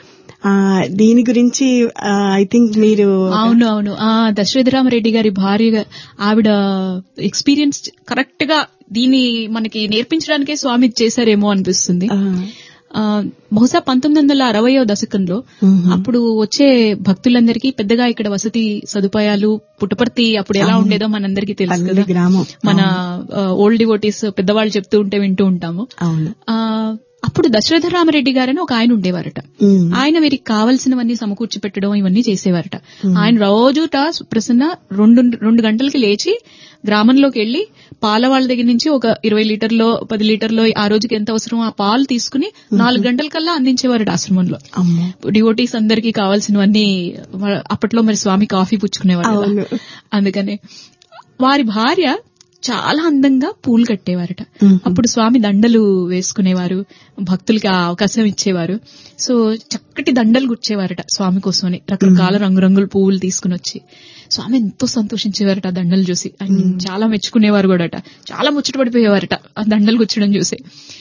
ఆ దీని గురించి ఐ థింక్ మీరు అవును అవును ఆ దశరథరామరెడ్డి గారి భార్య ఆవిడ ఎక్స్పీరియన్స్ కరెక్ట్ గా దీన్ని మనకి నేర్పించడానికే స్వామి చేశారేమో అనిపిస్తుంది ఆ, ఆ, బహుశా పంతొమ్మిది వందల అరవయో దశకంలో మ్మ్. అప్పుడు వచ్చే భక్తులందరికీ పెద్దగా ఇక్కడ వసతి సదుపాయాలు పుట్టపర్తి అప్పుడు ఎలా ఉండేదో మనందరికీ తెలుసు పల్లె కదా గ్రామం మన ఓల్డ్ డివోటీస్ పెద్దవాళ్ళు చెప్తూ ఉంటే వింటూ ఉంటాము అవును ఆ అప్పుడు దశరథ రామరెడ్డి గారని ఒక ఆయన ఉండేవారట ఉమ్, ఆయన వీరికి కావలసినవన్నీ సమకూర్చి పెట్టడం ఇవన్నీ చేసేవారట ఆయన రోజుట ప్రసన్న రెండు రెండు గంటలకి లేచి గ్రామంలోకి వెళ్లి పాల వాళ్ళ దగ్గర నుంచి ఒక ఇరవై లీటర్లో పది లీటర్లో ఆ రోజుకి ఎంత అవసరం ఆ పాలు తీసుకుని నాలుగు గంటలకల్లా అందించేవారట ఆశ్రమంలో అమ్మో డివోటీస్ అందరికీ కావాల్సినవన్నీ వా- అప్పట్లో మరి స్వామి కాఫీ పుచ్చుకునేవారు కదా. అవును. అందుకనే వారి భార్య చాలా అందంగా పూలు కట్టేవారట మ్మ్. అప్పుడు స్వామి దండలు వేసుకునేవారు భక్తులకి ఆ అవకాశం ఇచ్చేవారు సో చక్కటి దండలు గుచ్చేవారట స్వామి కోసమని రకరకాల రంగురంగుల పువ్వులు తీసుకుని వచ్చి స్వామి ఎంతో సంతోషించేవారట ఆ దండలు చూసి ఆయన చాలా మెచ్చుకునేవారు కూడాట చాలా ముచ్చట పడిపోయేవారట ఆ దండలు గుచ్చడం చూసి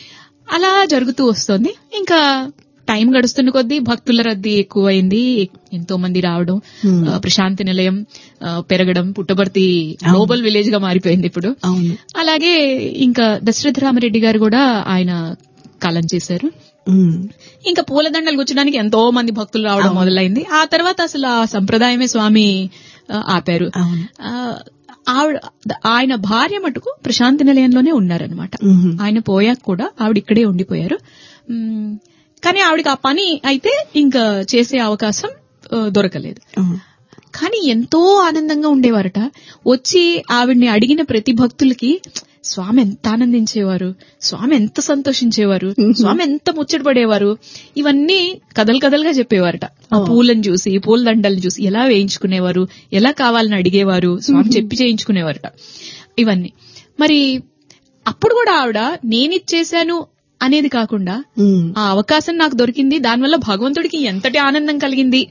అలా జరుగుతూ వస్తోంది ఇంకా టైం గడుస్తున్న కొద్దీ భక్తుల రద్దీ ఎక్కువైంది ఎంతో మంది రావడం Hmm. ఆ, ప్రశాంతి నిలయం ఆ, పెరగడం పుట్టబర్తి గ్లోబల్ విలేజ్ గా మారిపోయింది ఇప్పుడు అవును అలాగే ఇంకా దశరథ రామరెడ్డి గారు కూడా ఆయన కాలం చేశారు ఉమ్, ఇంకా పూలదండలు గుచ్చడానికి ఎంతో మంది భక్తులు రావడం మొదలైంది ఆ తర్వాత అసలు ఆ సంప్రదాయమే స్వామి ఆ, ఆపారు అవును ఆ, ఆవిడ ఆయన భార్య మటుకు ప్రశాంతి నిలయంలోనే ఉన్నారనమాట ఉమ్, ఆయన పోయాక కూడా ఆవిడ ఇక్కడే ఉండిపోయారు మ్, కానీ ఆవిడకి ఆ పని అయితే ఇంకా చేసే అవకాశం ఆ, దొరకలేదు ఉమ్, కానీ ఎంతో ఆనందంగా ఉండేవారట వచ్చి ఆవిడ్ని అడిగిన ప్రతి భక్తులకి స్వామి ఎంత ఆనందించేవారు స్వామి ఎంత సంతోషించేవారు స్వామి ఎంత ముచ్చటపడేవారు ఇవన్నీ కథలు కథలుగా చెప్పేవారట ఆ పూలను చూసి పూల దండలను చూసి ఎలా వేయించుకునేవారు ఎలా కావాలని అడిగేవారు స్వామి చెప్పి చేయించుకునేవారట ఇవన్నీ మరి అప్పుడు కూడా ఆవిడ నేనిచ్చేశాను అనేది కాకుండా ఉమ్, ఆ అవకాశం నాకు దొరికింది దానివల్ల భగవంతుడికి ఎంతటి ఆనందం కలిగింది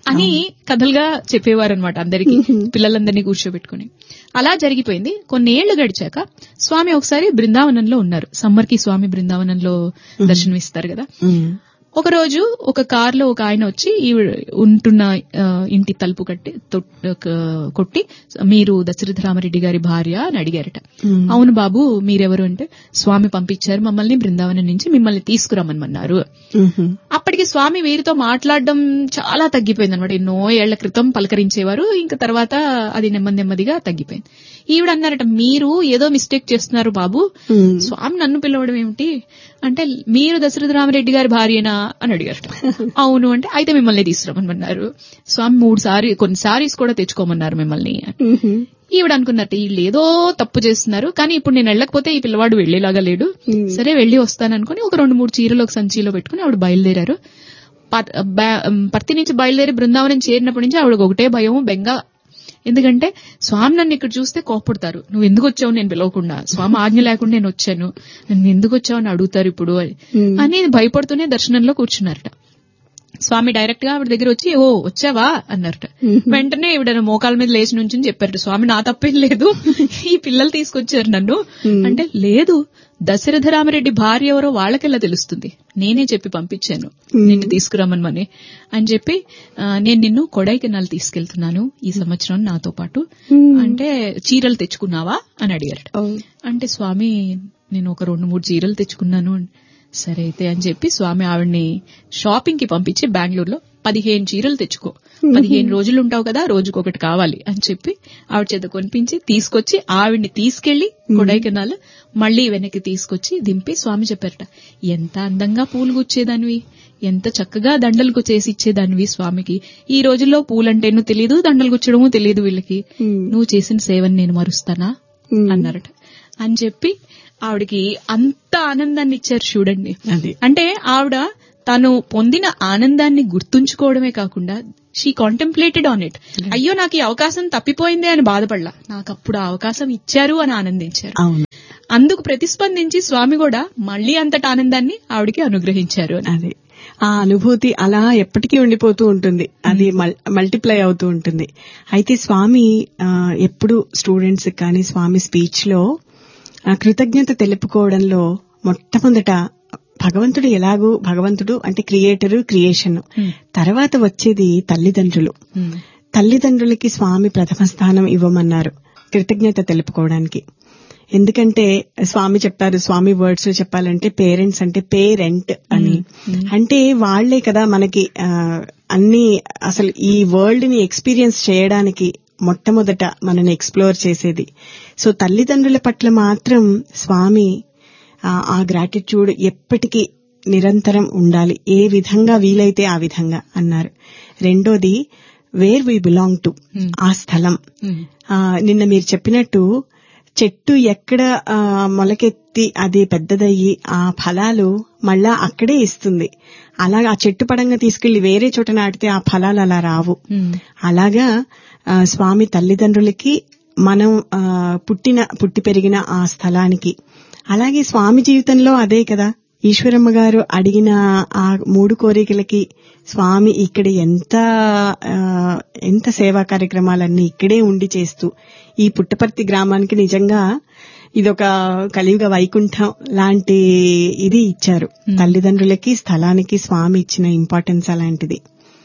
అని కథలుగా చెప్పేవారు అనమాట అందరికి పిల్లలందరినీ కూర్చోబెట్టుకుని అలా జరిగిపోయింది కొన్నేళ్లు గడిచాక స్వామి ఒకసారి బృందావనంలో ఉన్నారు సమ్మర్ కి స్వామి బృందావనంలో దర్శనమిస్తారు కదా ఉమ్. ఒక రోజు ఒక కారులో ఒక ఆయన వచ్చి ఈవిడ ఉంటున్న ఆ, ఇంటి తలుపు కట్టి తొట్- ఒక- కొట్టి మీరు దశరథ రామరెడ్డి గారి భార్య అని అడిగారట ఉమ్. అవును బాబు మీరెవరు అంటే స్వామి పంపించారు మమ్మల్ని బృందావనం నుంచి మిమ్మల్ని తీసుకురమ్మన్నారు ఉహుం. అప్పటికి స్వామి వీరితో మాట్లాడడం చాలా తగ్గిపోయింది అనమాట ఎన్నో ఏళ్ల క్రితం పలకరించేవారు ఇంకా తర్వాత అది నెమ్మది నెమ్మదిగా తగ్గిపోయింది ఈవిడ అన్నారట మీరు ఏదో మిస్టేక్ చేస్తున్నారు బాబు ఉమ్. స్వామి నన్ను పిలవడం ఏమిటి అంటే మీరు దశరథ రామరెడ్డి గారి భార్యనా అని అడిగారట అవును అంటే అయితే మిమ్మల్ని తీసుకురమ్మన్నారు స్వామి మూడు సారి కొన్ని సారీస్ కూడా తెచ్చుకోమన్నారు మిమ్మల్ని ఉహుం. ఈవిడ అనుకున్నట్టు వీళ్ళు ఏదో తప్పు చేస్తున్నారు కానీ ఇప్పుడు నేను వెళ్ళకపోతే ఈ పిల్లవాడు వెళ్లేలాగా లేడు సరే వెళ్లి వస్తాననుకుని ఒక రెండు మూడు చీరలు ఒక సంచిలో పెట్టుకుని ఆవిడ బయలుదేరారు ప- బ- పర్తి నుంచి బయలుదేరి బృందావనం చేరినప్పటి నుంచి ఆవిడకు ఒకటే భయం బెంగ ఎందుకంటే స్వామి నన్ను ఇక్కడ చూస్తే కోపడతారు నువ్వు ఎందుకు వచ్చావు నేను పిలవకుండా స్వామి ఆజ్ఞ లేకుండా నేను వచ్చాను నన్ను ఎందుకు వచ్చావు అని అడుగుతారు ఇప్పుడు అని Hmm. అని భయపడుతూనే దర్శనంలో కూర్చున్నారట స్వామి డైరెక్ట్ గా ఆవిడ దగ్గర వచ్చి ఓ వచ్చావా అన్నారట వెంటనే ఈవిడ మోకాల మీద లేచి నుంచి చెప్పారట స్వామి నా తప్పేం లేదు ఈ పిల్లలు తీసుకొచ్చారు నన్ను అంటే లేదు దశరథ రామరెడ్డి భార్య ఎవరో వాళ్ళకెలా తెలుస్తుంది నేనే చెప్పి పంపించాను నిన్ను తీసుకురమ్మని అని చెప్పి ఆ, నేను నిన్ను కొడైకెనాల్ తీసుకెళ్తున్నాను ఈ సంవత్సరం నాతో పాటు అంటే చీరలు తెచ్చుకున్నావా అని అడిగారట ఓ. అంటే స్వామి నేను ఒక రెండు మూడు చీరలు తెచ్చుకున్నాను సరే అయితే అని చెప్పి స్వామి ఆవిడ్ని షాపింగ్ కి పంపించి బెంగళూరులో పదిహేను చీరలు తెచ్చుకో పదిహేను రోజులు ఉంటావు కదా రోజుకొకటి కావాలి అని చెప్పి ఆవిడ చేత కొనిపించి తీసుకొచ్చి ఆవిడ్ని తీసుకెళ్లి కొడైకెనాల్ మళ్ళీ వెనక్కి తీసుకొచ్చి దింపి స్వామి చెప్పారట ఎంత అందంగా పూలు గుచ్చేదానివి ఎంత చక్కగా దండలు చేసి ఇచ్చేదానివి స్వామికి ఈ రోజుల్లో పూలంటేనూ తెలియదు దండలు గుచ్చడము తెలియదు వీళ్ళకి ఉమ్. నువ్వు చేసిన సేవని నేను మరుస్తానా ఉమ్. అన్నారట అని చెప్పి ఆవిడకి అంత ఆనందాన్ని ఇచ్చారు చూడండి అది అంటే ఆవిడ తను పొందిన ఆనందాన్ని గుర్తుంచుకోవడమే కాకుండా షీ కాంటెంప్లేటెడ్ ఆన్ ఇట్ అయ్యో నాకు ఈ అవకాశం తప్పిపోయిందే అని బాధపడలా నాకు అప్పుడు ఆ అవకాశం ఇచ్చారు అని ఆనందించారు అవును అందుకు ప్రతిస్పందించి స్వామి కూడా మళ్ళీ అంతటి ఆనందాన్ని ఆవిడకి అనుగ్రహించారు అని అది ఆ అనుభూతి అలా ఎప్పటికీ ఉండిపోతూ ఉంటుంది అది మల్టిప్లై అవుతూ ఉంటుంది అయితే స్వామి ఆ, ఎప్పుడు స్టూడెంట్స్ కానీ స్వామి స్పీచ్ లో ఆ, కృతజ్ఞత తెలుపుకోవడంలో మొట్టమొదట భగవంతుడు ఎలాగూ భగవంతుడు అంటే క్రియేటరు క్రియేషన్ Hmm. తర్వాత వచ్చేది తల్లిదండ్రులు Hmm. తల్లిదండ్రులకి స్వామి ప్రథమ స్థానం ఇవ్వమన్నారు కృతజ్ఞత తెలుపుకోవడానికి ఎందుకంటే స్వామి చెప్పారు స్వామి వర్డ్స్ చెప్పాలంటే పేరెంట్స్ అంటే పేరెంట్ అని అంటే వాళ్లే కదా మనకి ఆ, అన్ని అసలు ఈ వరల్డ్ ని ఎక్స్పీరియన్స్ చేయడానికి మొట్టమొదట మనని ఎక్స్ప్లోర్ చేసేది సో తల్లిదండ్రుల పట్ల మాత్రం స్వామి ఆ, ఆ గ్రాటిట్యూడ్ ఎప్పటికీ నిరంతరం ఉండాలి ఏ విధంగా వీలైతే ఆ విధంగా అన్నారు రెండోది వేర్ వి బిలాంగ్ టు ఆ స్థలం Hmm. ఆ, నిన్న మీరు చెప్పినట్టు చెట్టు ఎక్కడ ఆ, మొలకెత్తి అది పెద్దదయ్యి ఆ ఫలాలు మళ్ళా అక్కడే ఇస్తుంది అలా ఆ చెట్టు పడంగా తీసుకెళ్లి వేరే చోట నాటితే ఆ ఫలాలు అలా రావు Hmm. అలాగా ఆ, స్వామి తల్లిదండ్రులకి మనం ఆ, పుట్టిన పుట్టి పెరిగిన ఆ స్థలానికి అలాగే స్వామి జీవితంలో అదే కదా ఈశ్వరమ్మ గారు అడిగిన ఆ మూడు కోరికలకి స్వామి ఇక్కడ ఎంత ఆ, ఎంత సేవా కార్యక్రమాలన్నీ ఇక్కడే ఉండి చేస్తూ ఈ పుట్టపర్తి గ్రామానికి నిజంగా ఇదొక కలియుగ వైకుంఠం లాంటి ఇది ఇచ్చారు తల్లిదండ్రులకి స్థలానికి స్వామి ఇచ్చిన ఇంపార్టెన్స్ అలాంటిది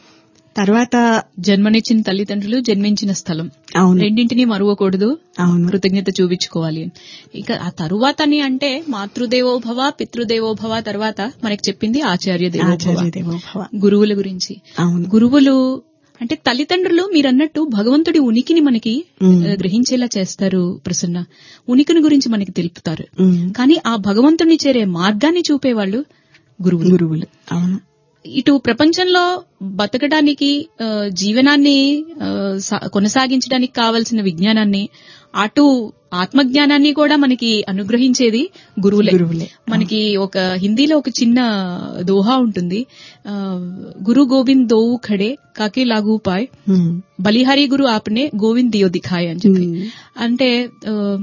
తర్వాత జన్మనిచ్చిన తల్లిదండ్రులు జన్మించిన స్థలం అవును రెండింటినీ మరువకూడదు అవును కృతజ్ఞత చూపించుకోవాలి అని. ఇక ఆ తరువాతని అంటే మాతృదేవోభవ పితృదేవోభవ తర్వాత మనకి చెప్పింది ఆచార్య దేవోభవ ఆచార్య దేవోభవ గురువుల గురించి అవును గురువులు అంటే తల్లిదండ్రులు మీరన్నట్టు భగవంతుడి ఉనికిని మనకి ఉమ్. ఆ, గ్రహించేలా చేస్తారు ప్రసన్న ఉనికిని గురించి మనకి తెలుపుతారు ఉమ్. కానీ ఆ భగవంతుడిని చేరే మార్గాన్ని చూపేవాళ్ళు గురువులు గురువులు అవును ఇటు ప్రపంచంలో బతకడానికి ఆ, జీవనాన్ని ఆ, సా- కొనసాగించడానికి కావలసిన విజ్ఞానాన్ని అటు ఆత్మజ్ఞానాన్ని కూడా మనకి అనుగ్రహించేది గురువులే గురువులే మనకి ఒక హిందీలో ఒక చిన్న దోహా ఉంటుంది ఆ, గురు గోవింద్ దోవు ఖడే కాకే లాగు పాయ్ ఉమ్. బలిహారీ గురు ఆప్నే గోవింద్ దియో దిఖాయ్ అని చెప్పి ఉమ్. అంటే ఆ,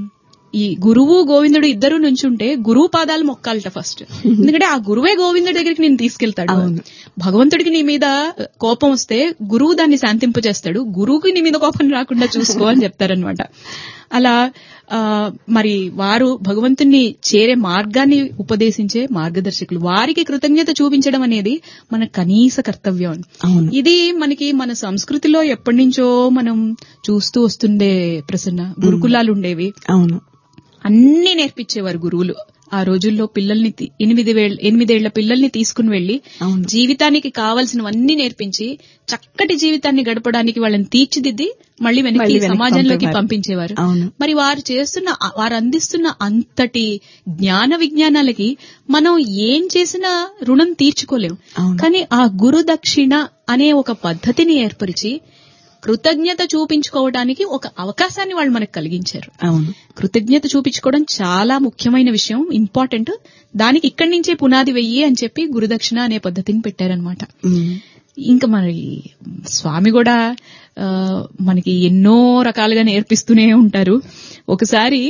ఈ గురువు గోవిందుడు ఇద్దరు నుంచుంటే గురువు పాదాలు మొక్కాలట ఫస్ట్ ఎందుకంటే ఆ గురువే గోవిందుడి దగ్గరికి నేను తీసుకెళ్తాడు అవును. భగవంతుడికి నీ మీద కోపం వస్తే గురువు దాన్ని శాంతింపజేస్తాడు గురువుకి నీ మీద కోపం రాకుండా చూసుకో అని చెప్తారనమాట అలా ఆ, మరి వారు భగవంతుణ్ణి చేరే మార్గాన్ని ఉపదేశించే మార్గదర్శకులు వారికి కృతజ్ఞత చూపించడం అనేది మన కనీస కర్తవ్యం అవును ఇది మనకి మన సంస్కృతిలో ఎప్పటి నుంచో మనం చూస్తూ వస్తుండే ప్రసన్న గురుకులాలు ఉండేవి అవును అన్ని నేర్పించేవారు గురువులు ఆ రోజుల్లో పిల్లల్ని తీ- ఎనిమిది వేళ ఎనిమిదేళ్ల పిల్లల్ని తీసుకుని వెళ్లి అవును. జీవితానికి కావలసినవన్నీ నేర్పించి చక్కటి జీవితాన్ని గడపడానికి వాళ్ళని తీర్చిదిద్ది మళ్ళీ వెనక్కి మళ్ళీ వెనక్కి సమాజంలోకి పంపేవారు. పంపించేవారు అవును. మరి వారు చేస్తున్న వారు అందిస్తున్న అంతటి జ్ఞాన విజ్ఞానాలకి మనం ఏం చేసినా రుణం తీర్చుకోలేం అవును. కానీ ఆ గురు దక్షిణ అనే ఒక పద్ధతిని ఏర్పరిచి కృతజ్ఞత చూపించుకోవడానికి ఒక అవకాశాన్ని వాళ్ళు మనకు కలిగించారు అవును కృతజ్ఞత చూపించుకోవడం చాలా ముఖ్యమైన విషయం ఇంపార్టెంట్ దానికి ఇక్కడి నుంచే పునాది వెయ్యి అని చెప్పి గురుదక్షిణ అనే పద్ధతిని పెట్టారనమాట ఉమ్. ఇంకా మరి స్వామి కూడా ఆ, మనకి ఎన్నో రకాలుగా నేర్పిస్తూనే ఉంటారు ఒకసారి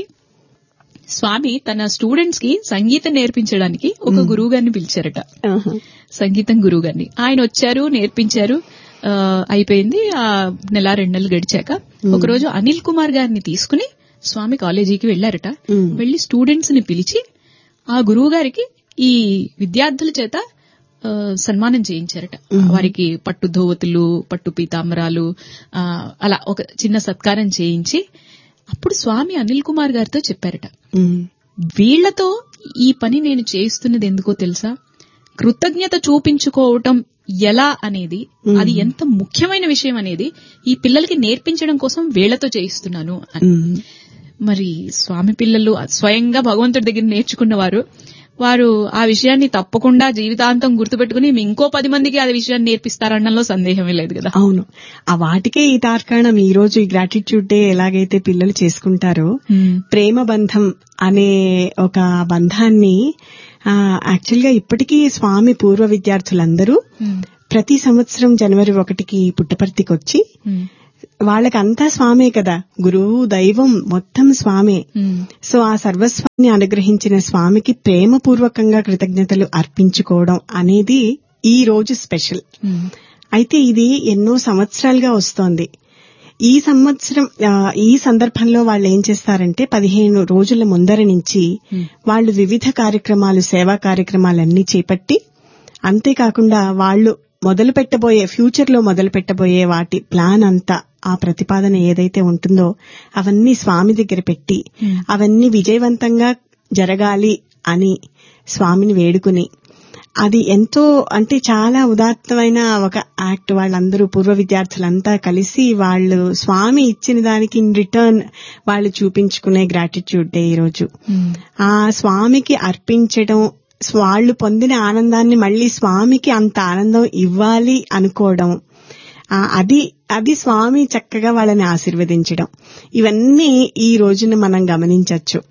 స్వామి తన స్టూడెంట్స్ కి సంగీతం నేర్పించడానికి ఒక గురువు గారిని పిలిచారట ఆహా. సంగీతం గురువు గారిని ఆయన వచ్చారు నేర్పించారు ఆ, అయిపోయింది ఆ నెల రెండు నెలలు గడిచాక ఒకరోజు అనిల్ కుమార్ గారిని తీసుకుని స్వామి కాలేజీకి వెళ్లారట ఉమ్. వెళ్లి స్టూడెంట్స్ ని పిలిచి ఆ గురువు గారికి ఈ విద్యార్థుల చేత ఆ, సన్మానం చేయించారట వారికి పట్టు ధోవతులు పట్టు పీతాంబరాలు ఆ, అలా ఒక చిన్న సత్కారం చేయించి అప్పుడు స్వామి అనిల్ కుమార్ గారితో చెప్పారట ఉమ్. వీళ్లతో ఈ పని నేను చేయిస్తున్నది ఎందుకో తెలుసా కృతజ్ఞత చూపించుకోవటం ఎలా అనేది అది ఎంత ముఖ్యమైన విషయం అనేది ఈ పిల్లలకి నేర్పించడం కోసం వీళ్లతో చేయిస్తున్నాను అని ఉమ్. మరి స్వామి పిల్లలు స్వయంగా భగవంతుడి దగ్గర నేర్చుకున్నవారు వారు ఆ విషయాన్ని తప్పకుండా జీవితాంతం గుర్తుపెట్టుకుని ఇంకో పది మందికి ఆ విషయాన్ని నేర్పిస్తారనడంలో సందేహమే లేదు కదా అవును ఆ వాటికే ఈ తార్కాణం ఈ రోజు ఈ గ్రాటిట్యూడ్ డే ఎలాగైతే పిల్లలు చేసుకుంటారో ప్రేమ బంధం అనే ఒక బంధాన్ని యాక్చువల్ గా ఇప్పటికీ స్వామి పూర్వ విద్యార్థులందరూ ప్రతి సంవత్సరం జనవరి ఒకటికి పుట్టపర్తికి వచ్చి వాళ్ళకంతా స్వామే కదా గురువు దైవం మొత్తం స్వామే సో ఆ సర్వస్వాన్ని అనుగ్రహించిన స్వామికి ప్రేమపూర్వకంగా కృతజ్ఞతలు అర్పించుకోవడం అనేది ఈ రోజు స్పెషల్ అయితే ఇది ఎన్నో సంవత్సరాలుగా వస్తోంది ఈ సంవత్సరం ఆ, ఈ సందర్భంలో వాళ్ళు ఏం చేస్తారంటే పదిహేను రోజుల ముందర నుంచి వాళ్ళు వివిధ కార్యక్రమాలు సేవా కార్యక్రమాలన్నీ చేపట్టి అంతేకాకుండా వాళ్ళు మొదలు పెట్టబోయే ఫ్యూచర్ లో మొదలు పెట్టబోయే వాటి ప్లాన్ అంతా ఆ ప్రతిపాదన ఏదైతే ఉంటుందో అవన్నీ స్వామి దగ్గర పెట్టి అవన్నీ విజయవంతంగా జరగాలి అని స్వామిని వేడుకుని అది ఎంతో అంటే చాలా ఉదాత్తమైన ఒక యాక్ట్ వాళ్ళందరూ పూర్వ విద్యార్థులంతా కలిసి వాళ్ళు స్వామి ఇచ్చిన దానికి ఇన్ రిటర్న్ వాళ్ళు చూపించుకునే గ్రాటిట్యూడ్ డే ఈరోజు ఆ స్వామికి అర్పించడం వాళ్ళు పొందిన ఆనందాన్ని మళ్ళీ స్వామికి అంత ఆనందం ఇవ్వాలి అనుకోవడం ఆ, అది అది స్వామి చక్కగా వాళ్ళని ఆశీర్వదించడం ఇవన్నీ ఈ రోజున మనం గమనించవచ్చు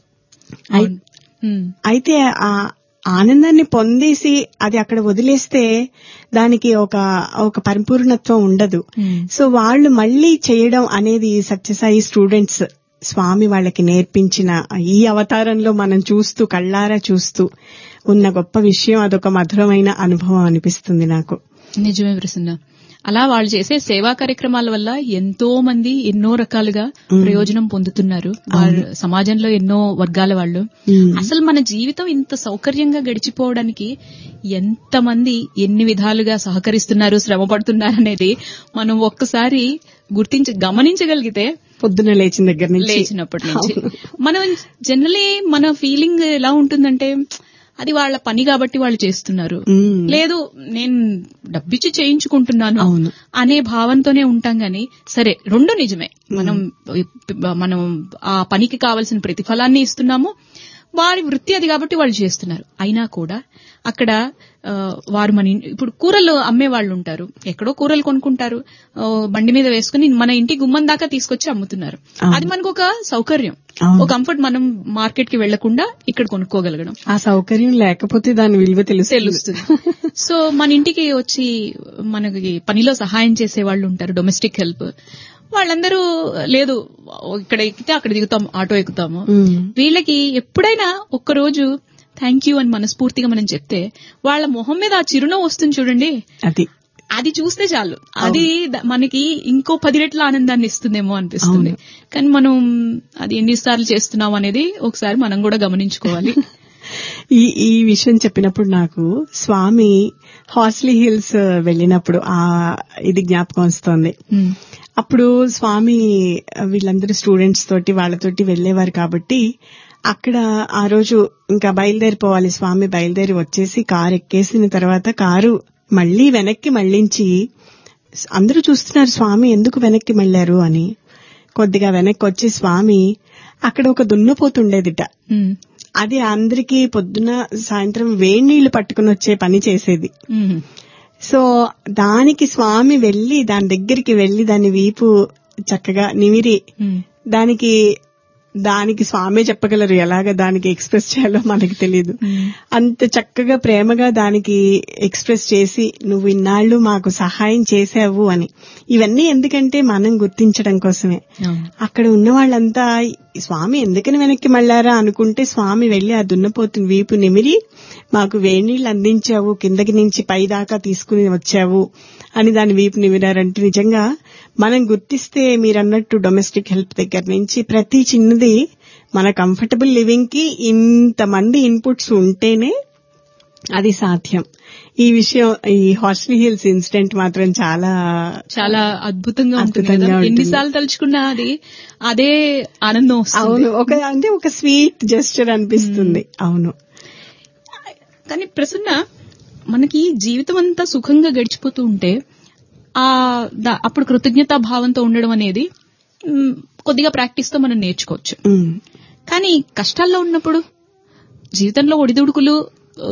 అయి- అయితే ఆ ఆనందాన్ని పొందేసి అది అక్కడ వదిలేస్తే దానికి ఒక ఒక పరిపూర్ణత్వం ఉండదు సో వాళ్ళు మళ్ళీ చేయడం అనేది సత్యసాయి స్టూడెంట్స్ స్వామి వాళ్ళకి నేర్పించిన ఈ అవతారంలో మనం చూస్తూ కళ్ళారా చూస్తూ ఉన్న గొప్ప విషయం అదొక మధురమైన అనుభవం అనిపిస్తుంది నాకు నిజమే ప్రసన్న అలా వాళ్ళు చేసే సేవా కార్యక్రమాల వల్ల ఎంతో మంది ఎన్నో రకాలుగా ప్రయోజనం పొందుతున్నారు వారు సమాజంలో ఎన్నో వర్గాల వాళ్ళు అసలు మన జీవితం ఇంత సౌకర్యంగా గడిచిపోవడానికి ఎంతమంది ఎన్ని విధాలుగా సహకరిస్తున్నారు శ్రమ పడుతున్నారు అనేది మనం ఒక్కసారి గుర్తించి గమనించగలిగితే పొద్దున లేచిన దగ్గర నుంచి లేచినప్పటి నుంచి మనం జనరలీ మన ఫీలింగ్ ఎలా ఉంటుందంటే అది వాళ్ళ పని కాబట్టి వాళ్ళు చేస్తున్నారు మ్మ్. లేదు నేను డబ్బిచ్చి చేయించుకుంటున్నాను అవును. అనే భావంతోనే ఉంటాం గాని సరే రెండు నిజమే మనం మనం ఆ పనికి కావలసిన ప్రతిఫలాన్ని ఇస్తున్నాము వారి వృత్తి అది కాబట్టి వాళ్ళు చేస్తున్నారు అయినా కూడా అక్కడ ఆ, వారు మన ఇన్- ఇప్పుడు కూరలు అమ్మే వాళ్ళు ఉంటారు ఎక్కడో కూరలు కొనుక్కుంటారు ఆ, బండి మీద వేసుకుని మన ఇంటి గుమ్మం దాకా తీసుకొచ్చి అమ్ముతున్నారు అవును. అది మనకు ఒక సౌకర్యం అవును. ఒక కంఫర్ట్ మనం మార్కెట్ కి వెళ్లకుండా ఇక్కడ కొనుక్కోగలగడం ఆ సౌకర్యం లేకపోతే దాని విలువ తెలుసు తెలుస్తుంది సో మన ఇంటికి వచ్చి మనకి పనిలో సహాయం చేసే వాళ్ళు ఉంటారు డొమెస్టిక్ హెల్ప్ వాళ్ళందరూ లేదు ఇక్కడ ఎక్కితే అక్కడ దిగుతాం ఆటో ఎక్కుతాము ఉమ్. వీళ్ళకి ఎప్పుడైనా ఒక్కరోజు థ్యాంక్ యూ అని మనస్ఫూర్తిగా మనం చెప్తే వాళ్ళ మొహం మీద ఆ చిరునవ్వు వస్తుంది చూడండి అది అది చూస్తే చాలు అది ద- మనకి ఇంకో పది రెట్ల ఆనందాన్ని ఇస్తుందేమో అనిపిస్తుంది కానీ మనం అది ఎన్నిసార్లు చేస్తున్నాం అనేది ఒకసారి మనం కూడా గమనించుకోవాలి ఈ ఈ విషయం చెప్పినప్పుడు నాకు స్వామి హాస్లీ హిల్స్ వెళ్ళినప్పుడు ఆ ఇది జ్ఞాపకం వస్తోంది ఉమ్, అప్పుడు స్వామి వీళ్ళందరూ స్టూడెంట్స్ తోటి వాళ్ళతోటి వెళ్లేవారు కాబట్టి అక్కడ ఆ రోజు ఇంకా బయలుదేరిపోవాలి స్వామి బయలుదేరి వచ్చేసి కారు ఎక్కేసిన తర్వాత కారు మళ్లీ వెనక్కి మళ్లించి అందరూ చూస్తున్నారు స్వామి ఎందుకు వెనక్కి మళ్లారు అని కొద్దిగా వెనక్కి వచ్చి స్వామి అక్కడ ఒక దున్నపోతుండేదిట ఉమ్, అది అందరికీ పొద్దున సాయంత్రం వేడి నీళ్లు పట్టుకుని వచ్చే పని చేసేది ఉమ్, సో దానికి స్వామి వెళ్లి దాని దగ్గరికి వెళ్లి దాని వీపు చక్కగా నిమిరి ఉమ్. దానికి దానికి స్వామి చెప్పగలరు ఎలాగ దానికి ఎక్స్ప్రెస్ చేయాలో మనకి తెలియదు మ్మ్. అంత చక్కగా ప్రేమగా దానికి ఎక్స్ప్రెస్ చేసి నువ్వు ఇన్నాళ్లు మాకు సహాయం చేసావు అని ఇవన్నీ ఎందుకంటే మనం గుర్తించడం కోసమే అవును. అక్కడ ఉన్న వాళ్ళంతా స్వామి ఎందుకని వెనక్కి మళ్ళారా అనుకుంటే స్వామి వెళ్లి ఆ దున్నపోతుని వీపు నిమిరి మాకు వేణీళ్లు అందించావు కిందకి నుంచి పై దాకా తీసుకుని వచ్చావు అని దాని వీపు నిమిరారంటే నిజంగా మనం గుర్తిస్తే మీరన్నట్టు డొమెస్టిక్ హెల్ప్ దగ్గర నుంచి ప్రతి చిన్నది మన కంఫర్టబుల్ లివింగ్ కి ఇంతమంది ఇన్పుట్స్ ఉంటేనే అది సాధ్యం ఈ విషయం ఈ హాస్టల్ హిల్స్ ఇన్సిడెంట్ మాత్రం చాలా చాలా అద్భుతంగా ఉంటుంది అద్భుతంగా కదా ఉంటుంది. ఎన్నిసార్లు తలుచుకున్నా అది అదే ఆనందం వస్తుంది అవును ఒక అంటే ఒక స్వీట్ జెస్చర్ అనిపిస్తుంది అవును కానీ ప్రసన్న మనకి జీవితం అంతా సుఖంగా గడిచిపోతూ ఉంటే ఆ దా- అప్పుడు కృతజ్ఞతా భావంతో ఉండడం అనేది మ్, కొద్దిగా ప్రాక్టీస్ తో మనం నేర్చుకోవచ్చు ఉమ్, కానీ కష్టాల్లో ఉన్నప్పుడు జీవితంలో ఒడిదుడుకులు ఆ,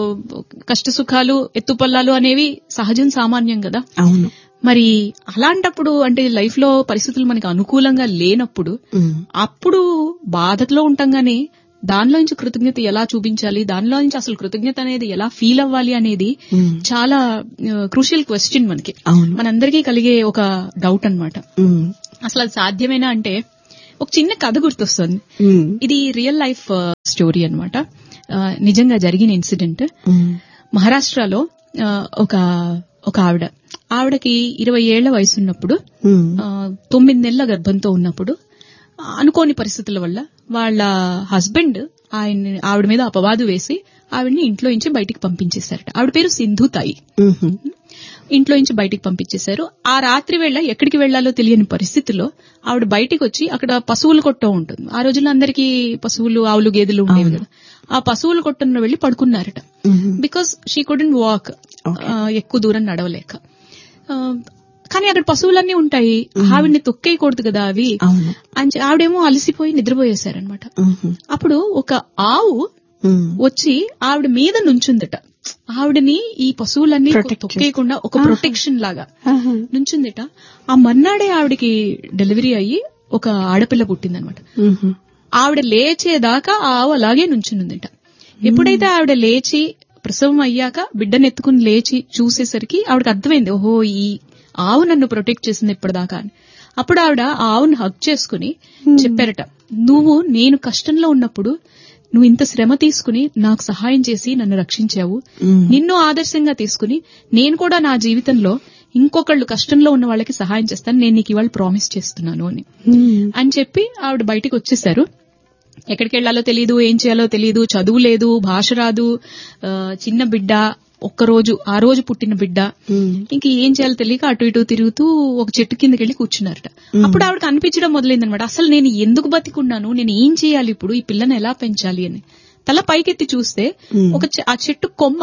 కష్ట సుఖాలు ఎత్తుపల్లాలు అనేవి సహజం సామాన్యం కదా అవును మరి అలాంటప్పుడు అంటే లైఫ్ లో పరిస్థితులు మనకి అనుకూలంగా లేనప్పుడు ఉమ్, అప్పుడు బాధలో ఉంటాం గానీ దానిలో నుంచి కృతజ్ఞత ఎలా చూపించాలి దానిలో నుంచి అసలు కృతజ్ఞత అనేది ఎలా ఫీల్ అవ్వాలి అనేది ఉమ్, చాలా క్రూషియల్ క్వశ్చన్ మనకి అవును మనందరికీ కలిగే ఒక డౌట్ అన్నమాట ఉమ్, అసలు అది సాధ్యమేనా అంటే ఒక చిన్న కథ గుర్తొస్తుంది ఉమ్, ఇది రియల్ లైఫ్ స్టోరీ అన్నమాట ఆ, నిజంగా జరిగిన ఇన్సిడెంట్ ఉమ్, మహారాష్ట్రలో ఆ, ఒక ఒక ఆవిడ ఆవిడకి ఇరవై ఏళ్ల వయసు ఉన్నప్పుడు ఉమ్, ఆ, తొమ్మిది నెలల గర్భంతో ఉన్నప్పుడు ఆ, అనుకోని పరిస్థితుల వల్ల వాళ్ళ హస్బెండ్ ఆయన ఆవిడ మీద అపవాదు వేసి ఆవిడని ఇంట్లో నుంచి బయటికి పంపించేశారట ఆవిడ పేరు సింధు తాయి ఉమ్, ఇంట్లో నుంచి బయటికి పంపించేశారు ఆ రాత్రి వేళ ఎక్కడికి వెళ్లాలో తెలియని పరిస్థితిలో ఆవిడ బయటికి వచ్చి అక్కడ పశువుల కొట్టం ఉంటుంది ఆ రోజుల్లో అందరికీ పశువులు ఆవులు గేదెలు ఉండేవి కదా ఆ పశువుల కొట్టంలో వెళ్లి పడుకున్నారట um, because she couldn't walk ఎక్కువ దూరం నడవలేక ఆ, కానీ అక్కడ పశువులన్నీ ఉంటాయి ఆవిడ్ని తొక్కేయకూడదు కదా అవి అవును అని చె- ఆవిడేమో అలసిపోయి నిద్రపోయేశారనమాట ఉమ్, అప్పుడు ఒక ఆవు ఉమ్, వచ్చి ఆవిడ మీద నుంచుందట ఆవిడని ఈ పశువులన్నీ Protect తొక్కేయకుండా ఒక ప్రొటెక్షన్ లాగా ఆహా, నుంచుందట ఆ మర్నాడే ఆవిడకి డెలివరీ అయ్యి ఒక ఆడపిల్ల పుట్టిందనమాట ఉమ్, ఆవిడ లేచేదాకా ఆ ఆవు అలాగే నుంచునుందట ఎప్పుడైతే ఆవిడ లేచి ప్రసవం అయ్యాక బిడ్డను ఎత్తుకుని లేచి చూసేసరికి ఆవిడకి అర్థమైంది ఓహో ఈ ఆవు నన్ను ప్రొటెక్ట్ చేసింది ఇప్పటిదాకా అని అప్పుడు ఆవిడ ఆ ఆవును హక్ చేసుకుని చెప్పారట నువ్వు నేను కష్టంలో ఉన్నప్పుడు నువ్వు ఇంత శ్రమ తీసుకుని నాకు సహాయం చేసి నన్ను రక్షించావు ఉమ్, నిన్ను ఆదర్శంగా తీసుకుని నేను కూడా నా జీవితంలో ఇంకొకళ్ళు కష్టంలో ఉన్న వాళ్ళకి సహాయం చేస్తాను నేను నీకు ఇవాళ ప్రామిస్ చేస్తున్నాను అని ఉమ్, అని చెప్పి ఆవిడ బయటికి వచ్చేసారు ఎక్కడికి వెళ్లాలో తెలియదు ఏం చేయాలో తెలియదు చదువు లేదు భాష రాదు ఆ, చిన్న బిడ్డ ఒక్కరోజు ఆ రోజు పుట్టిన బిడ్డ ఉమ్, ఇంక ఏం చేయాలో తెలియక అటు ఇటు తిరుగుతూ ఒక చెట్టు కిందకి వెళ్లి కూర్చున్నారట అప్పుడు ఆవిడకి అనిపించడం మొదలైందనమాట అసలు నేను ఎందుకు బతికున్నాను నేను ఏం చేయాలి ఇప్పుడు ఈ పిల్లని ఎలా పెంచాలి అని తల పైకెత్తి చూస్తే Hmm. ఒక చె- ఆ చెట్టు కొమ్మ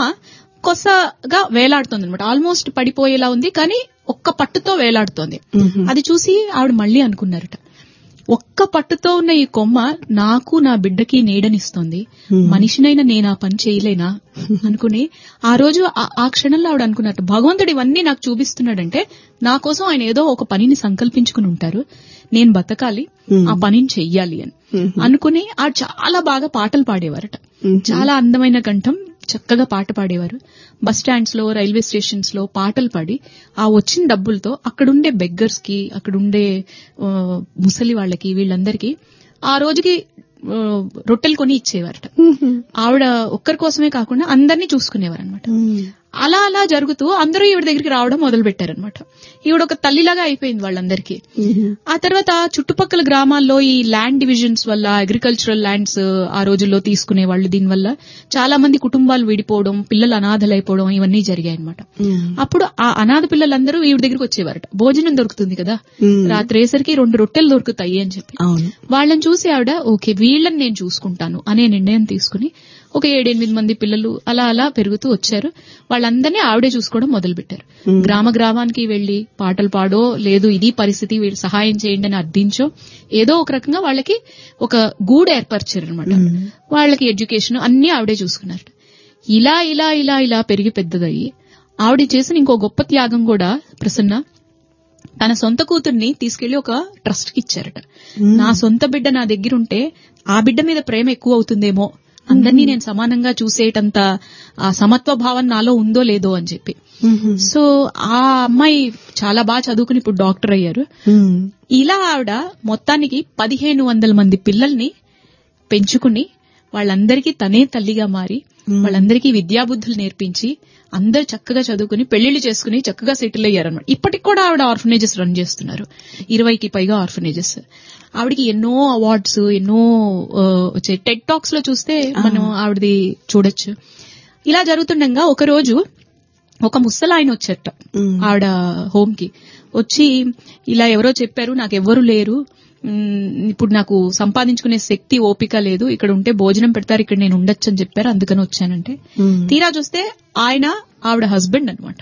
కొసగా వేలాడుతోంది అనమాట ఆల్మోస్ట్ పడిపోయేలా ఉంది కానీ ఒక్క పట్టుతో వేలాడుతోంది ఉమ్, అది చూసి ఆవిడ మళ్ళీ అనుకున్నారట ఒక్క పట్టుతో ఉన్న ఈ కొమ్మ నాకు నా బిడ్డకి నీడనిస్తోంది Hmm. మనిషినైనా నేను ఆ పని చేయలేనా అనుకుని ఆ రోజు ఆ- ఆ క్షణంలో ఆవిడ అనుకున్నట్టు భగవంతుడు ఇవన్నీ నాకు చూపిస్తున్నాడంటే నా కోసం ఆయన ఏదో ఒక పనిని సంకల్పించుకుని ఉంటారు నేను బతకాలి Hmm. ఆ పనిని చెయ్యాలి అని ఉమ్, అనుకుని ఆ చాలా బాగా పాటలు పాడేవారట ఉమ్, చాలా అందమైన కంఠం చక్కగా పాట పాడేవారు బస్ స్టాండ్స్ లో రైల్వే స్టేషన్స్ లో పాటలు పాడి ఆ వచ్చిన డబ్బులతో అక్కడుండే బెగ్గర్స్ కి అక్కడుండే ఆ, ముసలి వాళ్ళకి వీళ్ళందరికీ ఆ రోజుకి ఆ, రొట్టెలు కొని ఇచ్చేవారట ఆవిడ ఒక్కరి కోసమే కాకుండా అందరినీ చూసుకునేవారు అనమాట అలా అలా జరుగుతూ అందరూ ఈవిడ దగ్గరికి రావడం మొదలు పెట్టారనమాట ఈవిడ ఒక తల్లిలాగా అయిపోయింది వాళ్ళందరికీ ఆ తర్వాత చుట్టుపక్కల గ్రామాల్లో ఈ ల్యాండ్ డివిజన్స్ వల్ల అగ్రికల్చరల్ ల్యాండ్స్ ఆ రోజుల్లో తీసుకునే వాళ్ళు దీనివల్ల చాలా మంది కుటుంబాలు విడిపోవడం పిల్లలు అనాథలైపోవడం ఇవన్నీ జరిగాయి అనమాట అప్పుడు ఆ అనాథ పిల్లలందరూ ఈవిడ దగ్గరికి వచ్చేవారట భోజనం దొరుకుతుంది కదా రాత్రి వేసరికి రెండు రొట్టెలు దొరుకుతాయి అని చెప్పి అవును వాళ్ళని చూసి ఆవిడ ఓకే వీళ్ళని నేను చూసుకుంటాను అనే నిర్ణయం తీసుకుని ఒక ఏడెనిమిది మంది పిల్లలు అలా అలా పెరుగుతూ వచ్చారు వాళ్ళందరినీ ఆవిడే చూసుకోవడం మొదలు పెట్టారు గ్రామ గ్రామానికి వెళ్లి పాటలు పాడో లేదు ఇది పరిస్థితి వీళ్ళు సహాయం చేయండి అని అర్థించో ఏదో ఒక రకంగా వాళ్ళకి ఒక గూడు ఏర్పరిచారు అనమాట వాళ్ళకి ఎడ్యుకేషన్ అన్ని ఆవిడే చూసుకున్నారు ఇలా ఇలా ఇలా ఇలా పెరిగి పెద్దదయ్యి ఆవిడ చేసిన ఇంకో గొప్ప త్యాగం కూడా ప్రసన్న తన సొంత కూతుర్ని తీసుకెళ్లి ఒక ట్రస్ట్ కి ఇచ్చారట నా సొంత బిడ్డ నా దగ్గర ఉంటే ఆ బిడ్డ మీద ప్రేమ ఎక్కువ అవుతుందేమో అందరినీ నేను సమానంగా చూసేటంత ఆ సమత్వ భావం నాలో ఉందో లేదో అని చెప్పి సో ఆ అమ్మాయి చాలా బాగా చదువుకుని ఇప్పుడు డాక్టర్ అయ్యారు ఇలా ఆవిడ మొత్తానికి పదిహేను వందల మంది పిల్లల్ని పెంచుకుని వాళ్ళందరికీ తనే తల్లిగా మారి వాళ్ళందరికీ విద్యాబుద్ధులు నేర్పించి అందరు చక్కగా చదువుకుని పెళ్లిళ్లు చేసుకుని చక్కగా సెటిల్ అయ్యారన్నమాట ఇప్పటికి కూడా ఆవిడ ఆర్ఫనేజెస్ రన్ చేస్తున్నారు ఇరవైకి పైగా ఆర్ఫనేజెస్ ఆవిడకి ఎన్నో అవార్డ్స్ ఎన్నో ఆ, వచ్చే టెడ్ టాక్స్ లో చూస్తే మనం ఆవిడది చూడొచ్చు ఇలా జరుగుతుండగా ఒక రోజు ఒక ముసలాయన వచ్చేట ఆవిడ హోమ్ కి వచ్చి ఇలా ఎవరో చెప్పారు నాకు ఎవ్వరు లేరు మ్, ఇప్పుడు నాకు సంపాదించుకునే శక్తి ఓపిక లేదు ఇక్కడ ఉంటే భోజనం పెడతారు ఇక్కడ నేను ఉండొచ్చు అని చెప్పారు అందుకని వచ్చానంటే తీరా చూస్తే ఆయన ఆవిడ హస్బెండ్ అన్నమాట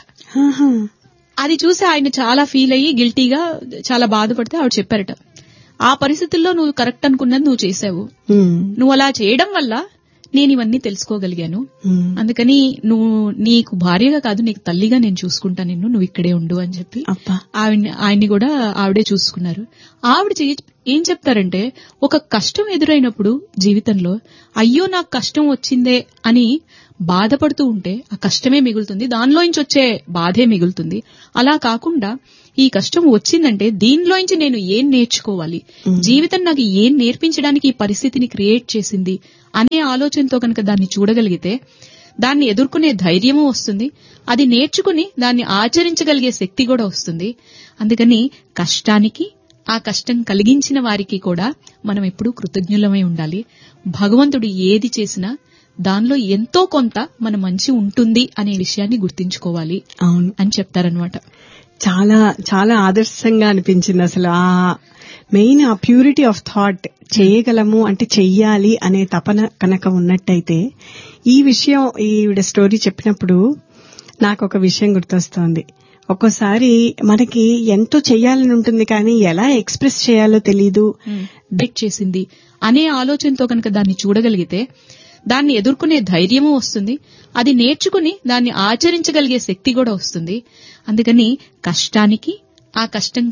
అది చూసి ఆయన చాలా ఫీల్ అయ్యి గిల్టీగా చాలా బాధపడితే ఆవిడ చెప్పారట ఆ పరిస్థితుల్లో నువ్వు కరెక్ట్ అనుకున్నది నువ్వు చేసావు నువ్వు అలా చేయడం వల్ల నేను ఇవన్నీ తెలుసుకోగలిగాను అందుకని నువ్వు నీకు భార్యగా కాదు నీకు తల్లిగా నేను చూసుకుంటా నిన్ను నువ్వు ఇక్కడే ఉండు అని చెప్పి అబ్బా ఆవిడ ఆయన్ని కూడా ఆవిడే చూసుకున్నారు ఆవిడ చే- ఏం చెప్తారంటే ఒక కష్టం ఎదురైనప్పుడు జీవితంలో అయ్యో నాకు కష్టం వచ్చిందే అని బాధపడుతూ ఉంటే ఆ కష్టమే మిగులుతుంది దానిలోంచి వచ్చే బాధే మిగులుతుంది అలా కాకుండా ఈ కష్టం వచ్చిందంటే దీనిలోంచి నేను ఏం నేర్చుకోవాలి జీవితం నాకు ఏం నేర్పించడానికి ఈ పరిస్థితిని క్రియేట్ చేసింది అనే ఆలోచనతో కనుక దాన్ని చూడగలిగితే దాన్ని ఎదుర్కొనే ధైర్యము వస్తుంది అది నేర్చుకుని దాన్ని ఆచరించగలిగే శక్తి కూడా వస్తుంది అందుకని కష్టానికి ఆ కష్టం కలిగించిన వారికి కూడా మనం ఎప్పుడూ కృతజ్ఞులమై ఉండాలి భగవంతుడు ఏది చేసినా దానిలో ఎంతో కొంత మన మంచి ఉంటుంది అనే విషయాన్ని గుర్తించుకోవాలి అవును అని చెప్తారనమాట చాలా చాలా ఆదర్శంగా అనిపించింది అసలు ఆ మెయిన్ ఆ ప్యూరిటీ ఆఫ్ థాట్ చేయగలము అంటే చెయ్యాలి అనే తపన కనుక ఉన్నట్టయితే ఈ విషయం ఈవిడ స్టోరీ చెప్పినప్పుడు నాకు ఒక విషయం గుర్తొస్తోంది ఒక్కోసారి మనకి ఎంతో చెయ్యాలని ఉంటుంది కానీ ఎలా ఎక్స్ప్రెస్ చేయాలో తెలీదు బ్రేక్ చేసింది అనే ఆలోచనతో కనుక దాన్ని చూడగలిగితే దాన్ని ఎదుర్కొనే ధైర్యము వస్తుంది అది నేర్చుకుని దాన్ని ఆచరించగలిగే శక్తి కూడా వస్తుంది అందుకని కష్టానికి ఆ కష్టం